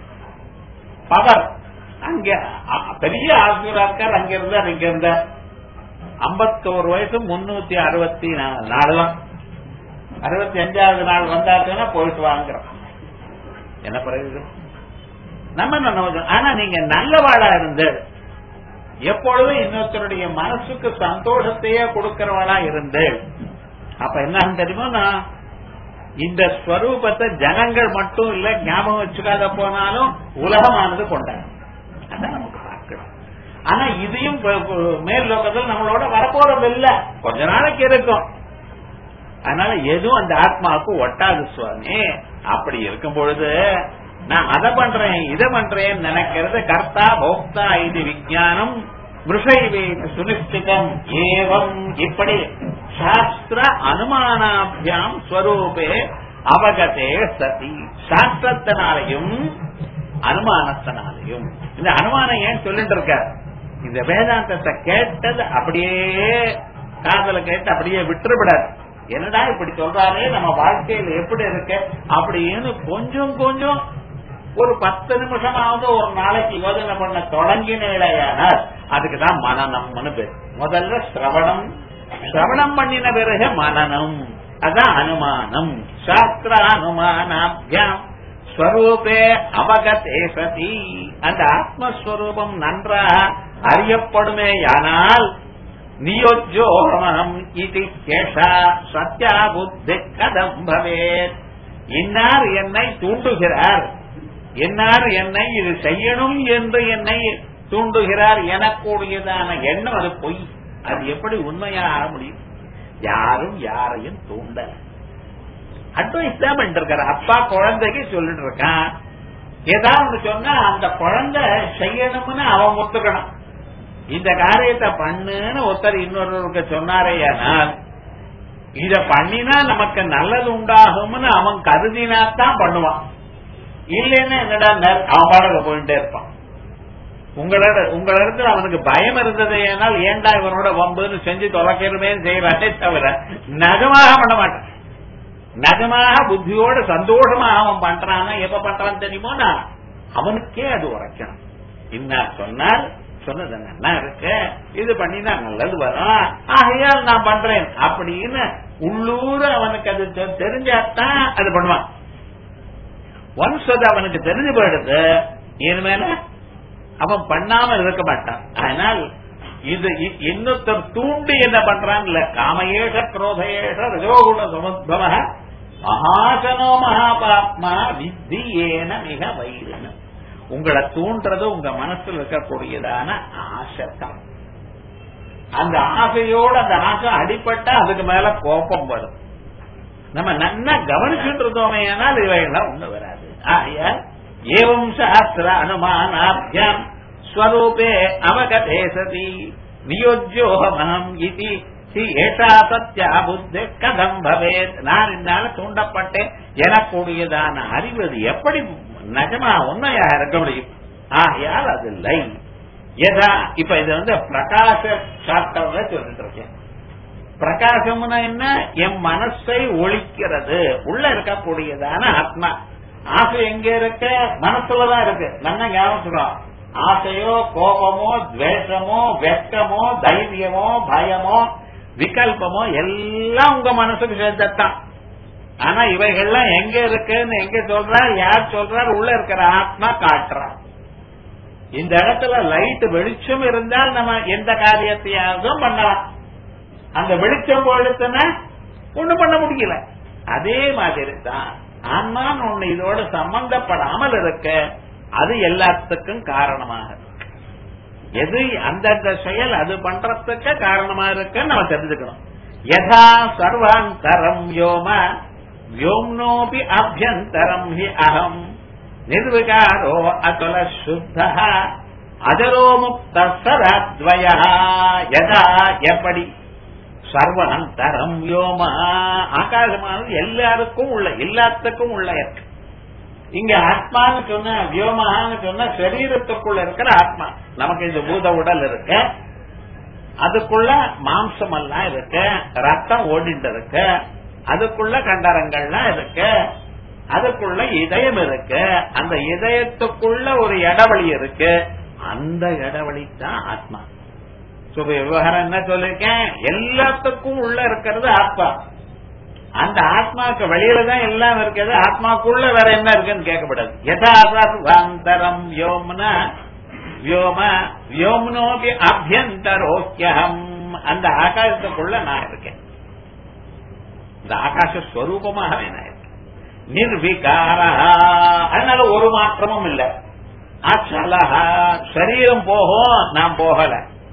பவர் அங்க பெரிய ஆசிரியரா இருக்கார் அங்க இருந்தார் இங்க இருந்தார் ஐம்பத்தோரு வயசு முன்னூத்தி அறுபத்தி நாலு தான் அறுபத்தி அஞ்சாவது நாள் வந்தாருன்னா போயிட்டு வாங்குறோம் என்ன பிரயோஜனம் நம்ம நம்ம ஆனா நீங்க நல்லவாளா இருந்து எப்பொழுதும் இன்னொருத்தருடைய மனசுக்கு சந்தோஷத்தையே கொடுக்கிறவளா இருந்து அப்ப என்ன தெரியுமா இந்த ஸ்வரூபத்தை ஜனங்கள் மட்டும் இல்ல ஞாபகம் வச்சுக்காத போனாலும் உலகமானது கொண்டாங்க அதான் நமக்கு பார்க்கணும் ஆனா இதையும் மேல் லோகத்தில் நம்மளோட வரப்போறது இல்ல கொஞ்ச நாளைக்கு இருக்கும் அதனால எதுவும் அந்த ஆத்மாவுக்கு ஒட்டாது சுவாமி அப்படி இருக்கும் பொழுது நான் அதை பண்றேன் இதை பண்றேன் நினைக்கிறது கர்த்தா போக்தா இது விஜயானம் மிருஷைவேத சுனிஷ்டிதம் ஏவம் இப்படி சாஸ்திர அனுமானாபியாம் ஸ்வரூபே அவகதே சதி சாஸ்திரத்தினாலையும் அனுமானத்தினாலையும் இந்த அனுமானம் ஏன் சொல்லிட்டு இருக்க இந்த வேதாந்தத்தை கேட்டது அப்படியே காதல கேட்டு அப்படியே விட்டுவிடாது என்னடா இப்படி சொல்றாரே நம்ம வாழ்க்கையில் எப்படி இருக்கு அப்படின்னு கொஞ்சம் கொஞ்சம் ஒரு பத்து நிமிஷமாவது ஒரு நாளைக்கு யோஜனை பண்ண தொடங்கினேடையானால் அதுக்கு தான் மனநம்னு பேர் முதல்ல சிரவணம் சிரவணம் பண்ணின பிறகு மனநம் அதான் அனுமானம் சாஸ்திர அனுமானாபியாம் ஸ்வரூபே அவகதே சதி அந்த ஆத்மஸ்வரூபம் நன்றாக அறியப்படுமே ஆனால் நியோஜோகமம் இது கேஷா சத்யா புத்தி கதம் பவேத் இன்னார் என்னை தூண்டுகிறார் என்னார் என்னை இது செய்யணும் என்று என்னை தூண்டுகிறார் எனக்கூடியதான எண்ணம் அது பொய் அது எப்படி உண்மையா ஆக முடியும் யாரும் யாரையும் தூண்டல அட்வைஸ் தான் பண்ணிட்டு இருக்காரு அப்பா குழந்தைக்கு சொல்லிட்டு இருக்கான் ஏதாவது சொன்னா அந்த குழந்தை செய்யணும்னு அவன் ஒத்துக்கணும் இந்த காரியத்தை பண்ணுன்னு ஒருத்தர் இன்னொருவருக்கு சொன்னாரேயானால் இத பண்ணினா நமக்கு நல்லது உண்டாகும்னு அவன் கருதினாத்தான் பண்ணுவான் இல்லைன்னா என்னடா அவன் பாடல போயிட்டே இருப்பான் உங்களோட உங்களிடத்துல அவனுக்கு பயம் இருந்தது ஏனால் ஏண்டா இவனோட வம்புன்னு செஞ்சு தொலைக்கிறமே செய்யறானே தவிர நகமாக பண்ண மாட்டான் நகமாக புத்தியோட சந்தோஷமா அவன் பண்றான்னா எப்ப பண்றான்னு தெரியுமோனா அவனுக்கே அது உரைக்கணும் இன்னார் சொன்னால் சொன்னது நல்லா இருக்கு இது பண்ணினா நல்லது வரும் ஆகையால் நான் பண்றேன் அப்படின்னு உள்ளூர அவனுக்கு அது தெரிஞ்சாதான் அது பண்ணுவான் ஒன்ஸ் அது அவனுக்கு தெரிஞ்சு போயிடுது இனிமேல அவன் பண்ணாம இருக்க மாட்டான் அதனால் இது இன்னொருத்தர் தூண்டி என்ன பண்றான் இல்ல காமயேஷ குரோதயேஷ ரஜோகுண சமுத்பவ மகாசனோ மகாபாத்மா வித்தி ஏன மிக வைரன உங்களை தூண்டுறது உங்க மனசுல இருக்கக்கூடியதான ஆசை தான் அந்த ஆசையோட அந்த ஆசை அடிப்பட்டா அதுக்கு மேல கோபம் வரும் நம்ம நல்லா கவனிச்சுட்டு இருந்தோமே ஆனால் இவைகள்லாம் ஒண்ணு வராது ஆகையால் ஏவம் சாஸ்திர அனுமானாபியாம் ஸ்வரூபே அவகதே சதி நியோஜ்யோகமனம் இது ஏஷா சத்யா புத்தி கதம் பவேத் நான் என்னால தூண்டப்பட்டேன் எனக்கூடியதான அறிவு அது எப்படி நிஜமா உண்மையா இருக்க முடியும் ஆகையால் அது இல்லை எதா இப்ப இது வந்து பிரகாச சாஸ்திரம் சொல்லிட்டு இருக்கேன் பிரகாசம்னா என்ன என் மனசை ஒழிக்கிறது உள்ள இருக்கக்கூடியதான ஆத்மா ஆசை எங்க இருக்கு மனசுலதான் இருக்கு நல்லா ஞாபகம் ஆசையோ கோபமோ துவேஷமோ வெக்கமோ தைரியமோ பயமோ விகல்பமோ எல்லாம் உங்க மனசுக்கு சேர்ந்தத்தான் ஆனா இவைகள்லாம் எங்க இருக்குன்னு எங்க சொல்றார் யார் சொல்றார் உள்ள இருக்கிற ஆத்மா காட்டுறார் இந்த இடத்துல லைட் வெளிச்சம் இருந்தால் நம்ம எந்த காரியத்தையாவது பண்ணலாம் அந்த வெளிச்சம் போயிடுச்சுன்னா ஒண்ணும் பண்ண முடியல அதே மாதிரி தான் ஆன்மான்னு ஒண்ணு இதோட சம்பந்தப்படாமல் இருக்க அது எல்லாத்துக்கும் காரணமாக இருக்கு எது அந்தந்த செயல் அது பண்றதுக்கு காரணமா இருக்குன்னு நம்ம தெரிஞ்சுக்கணும் யதா சர்வாந்தரம் யோம व्योम्नोऽपि अभ्यन्तरम् हि अहम् निर्विकारो अतुल शुद्धः अजरो मुक्तः सदाद्वयः यदा எப்படி சர்வந்தரம் யோமா ஆகாசமானது எல்லாருக்கும் உள்ள எல்லாத்துக்கும் உள்ள இருக்கு இங்க ஆத்மான்னு சொன்ன வியோமான்னு சொன்ன சரீரத்துக்குள்ள இருக்கிற ஆத்மா நமக்கு இந்த பூத உடல் இருக்கு அதுக்குள்ள மாம்சம் எல்லாம் இருக்கு ரத்தம் ஓடிட்டு இருக்கு அதுக்குள்ள கண்டரங்கள்லாம் இருக்கு அதுக்குள்ள இதயம் இருக்கு அந்த இதயத்துக்குள்ள ஒரு இடவழி இருக்கு அந்த இடவழி தான் ஆத்மா சுப விவகாரம் என்ன சொல்லிருக்கேன் எல்லாத்துக்கும் உள்ள இருக்கிறது ஆத்மா அந்த ஆத்மாக்கு வெளியில தான் எல்லாம் இருக்குது ஆத்மாக்குள்ள வேற என்ன இருக்குன்னு கேட்கப்படாது யதாசர்வாந்தரம் யோம்னா வியோம வியோம்னோபி அபியந்தரோக்கியம் அந்த ஆகாசத்துக்குள்ள நான் இருக்கேன் இந்த ஆகாச ஸ்வரூபமாகவே நான் இருக்கேன் நிர்விகாரா அதனால ஒரு மாற்றமும் இல்ல அச்சலஹா சரீரம் போகும் நான் போகல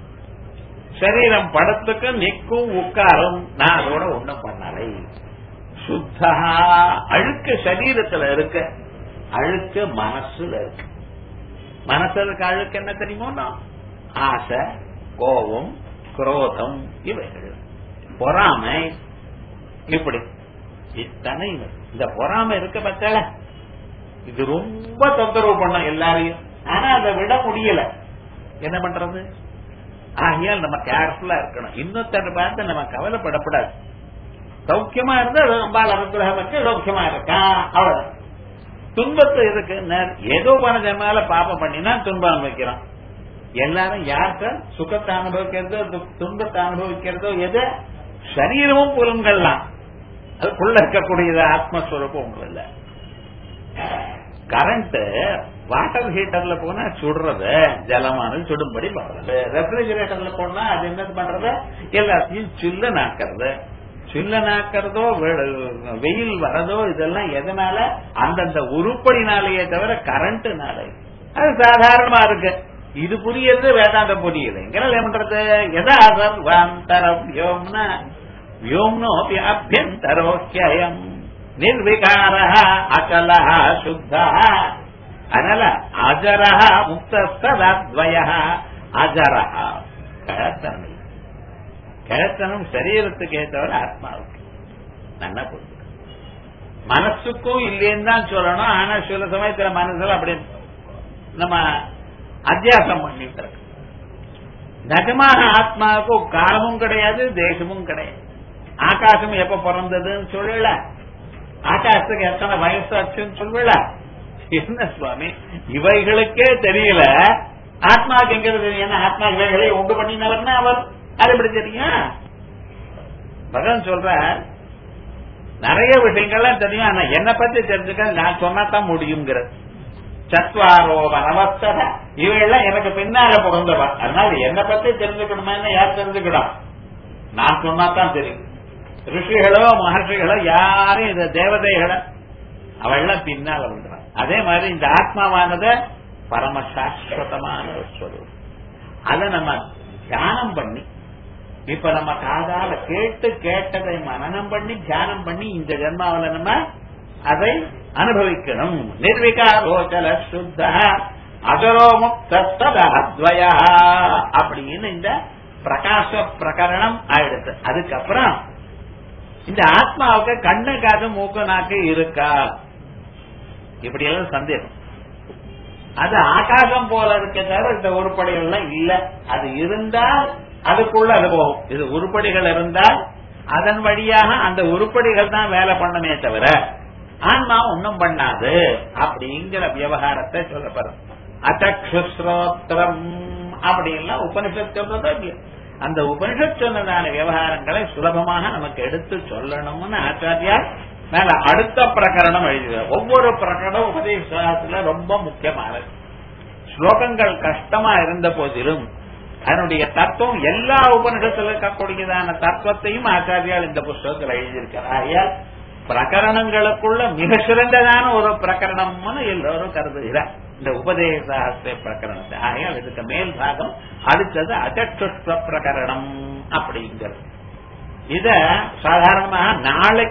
சரீரம் படத்துக்கு நிற்கும் உட்காரும் நான் அதோட ஒண்ணும் பண்ணலை சுத்தா அழுக்கு சரீரத்துல இருக்கு அழுக்கு மனசுல இருக்கு மனசுல இருக்க அழுக்கு என்ன தெரியுமோ ஆசை கோபம் குரோதம் இவைகள் பொறாமை இப்படி இத்தனை இந்த பொறாமை இருக்க பத்தால இது ரொம்ப தொந்தரவு பண்ணும் எல்லாரையும் ஆனா அதை விட முடியல என்ன பண்றது ஆகையால் நம்ம கேர்ஃபுல்லா இருக்கணும் இன்னொருத்தர் பார்த்து நம்ம கவலைப்படக்கூடாது சௌக்கியமா இருந்தா ரொம்ப அனுகிரகம் வச்சு சௌக்கியமா இருக்கான் அவ்வளவு துன்பத்தை இருக்கு ஏதோ பண ஜென்மால பாப்பம் பண்ணினா துன்பம் அனுபவிக்கிறான் எல்லாரும் யார்கிட்ட சுகத்தை அனுபவிக்கிறதோ துன்பத்தை அனுபவிக்கிறதோ எது சரீரமும் புலன்கள்லாம் அதுக்குள்ள இருக்கக்கூடியது ஆத்மஸ்வரூபம் உங்க இல்ல கரண்ட் வாட்டர் ஹீட்டர்ல போனா சுடுறது ஜலமானது சுடும்படி பண்றது ரெஃப்ரிஜரேட்டர்ல போனா அது என்ன பண்றது எல்லாத்தையும் சில்ல நாக்கிறது சில்ல நாக்கிறதோ வெயில் வரதோ இதெல்லாம் எதனால அந்தந்த உருப்படினாலேயே தவிர கரண்ட்னால அது சாதாரணமா இருக்கு இது புரியறது வேதாந்தம் புரியுது எங்கனால என்ன பண்றது எதாசர் வாந்தரம் யோம்னா व्योम्नोऽपि अभ्यन्तरोह्ययम् निर्विकारः अचलः शुद्धः अनल अजरः मुक्तस्तदद्वयः அஜரஹ கிழத்தனம் இல்லை கிழத்தனம் சரீரத்துக்கே தவிர ஆத்மாவுக்கு நல்லா புரிஞ்சு மனசுக்கும் இல்லைன்னு தான் சொல்லணும் ஆனா சில சமயத்துல மனசுல அப்படி நம்ம அத்தியாசம் பண்ணிட்டு இருக்கு நிஜமாக ஆத்மாவுக்கு காலமும் கிடையாது தேசமும் கிடையாது ஆகாசம் எப்ப பிறந்ததுன்னு சொல்லல ஆகாசத்துக்கு எத்தனை வயசு ஆச்சுன்னு சொல்லல என்ன சுவாமி இவைகளுக்கே தெரியல ஆத்மாவுக்கு எங்க தெரியும் ஏன்னா ஆத்மா இவைகளை உண்டு பண்ணினவர்னா அவர் அது எப்படி தெரியும் பகவான் சொல்ற நிறைய விஷயங்கள்லாம் தெரியும் ஆனா என்னை பத்தி தெரிஞ்சுக்க நான் சொன்னா தான் முடியுங்கிறது சத்வாரோ வனவஸ்தக இவையெல்லாம் எனக்கு பின்னால பிறந்தவா அதனால என்னை பத்தி தெரிஞ்சுக்கணுமா யார் தெரிஞ்சுக்கணும் நான் சொன்னாதான் தெரியும் ரிஷிகளோ மகர்ஷிகளோ யாரும் இந்த தேவதைகள அவள்லாம் பின்னால வந்துறான் அதே மாதிரி இந்த ஆத்மாவானது பரம சாஸ்வதமான ஒரு ஸ்வரூபம் அதை நம்ம தியானம் பண்ணி இப்ப நம்ம காதால கேட்டு கேட்டதை மனநம் பண்ணி தியானம் பண்ணி இந்த ஜென்மாவில நம்ம அதை அனுபவிக்கணும் நிர்விகாரோச்சல சுத்த அகரோமுக்தத்வய அப்படின்னு இந்த பிரகாச பிரகரணம் ஆயிடுது அதுக்கப்புறம் இந்த ஆத்மாவுக்கு கண்ணு காது மூக்கு நாக்கு இருக்கா இப்படி எல்லாம் சந்தேகம் அது ஆகாசம் போல இருக்க தவிர இந்த உருப்படிகள்லாம் இல்ல அது இருந்தால் அதுக்குள்ள அது போகும் இது உருப்படிகள் இருந்தால் அதன் வழியாக அந்த உருப்படிகள் தான் வேலை பண்ணுமே தவிர ஆன்மா ஒன்னும் பண்ணாது அப்படிங்கிற விவகாரத்தை சொல்லப்படுறோம் அச்சுஸ்ரோத்திரம் அப்படின்லாம் உபனிஷத் சொல்றதோ இல்லையோ அந்த உபனிஷத் சொன்னதான விவகாரங்களை சுலபமாக நமக்கு எடுத்து சொல்லணும்னு ஆச்சாரியார் மேல அடுத்த பிரகரணம் எழுதுகிறார் ஒவ்வொரு பிரகரணம் உபதேசத்துல ரொம்ப முக்கியமானது ஸ்லோகங்கள் கஷ்டமா இருந்த போதிலும் அதனுடைய தத்துவம் எல்லா உபனிடத்தில் இருக்கக்கூடியதான தத்துவத்தையும் ஆச்சாரியால் இந்த புஸ்தகத்தில் எழுதியிருக்கிறார் ஆகையால் பிரகரணங்களுக்குள்ள மிக சிறந்ததான ஒரு பிரகரணம்னு எல்லோரும் கருதுகிறார் இந்த உபதேசாஸ்திர பிரகரணத்தை ஆகையால் இதுக்கு மேல் பாகம் அடுத்தது அச்சற்றுஷ்வ பிரகரணம் அப்படிங்கிறது இத சாதாரணமாக நாளைக்கு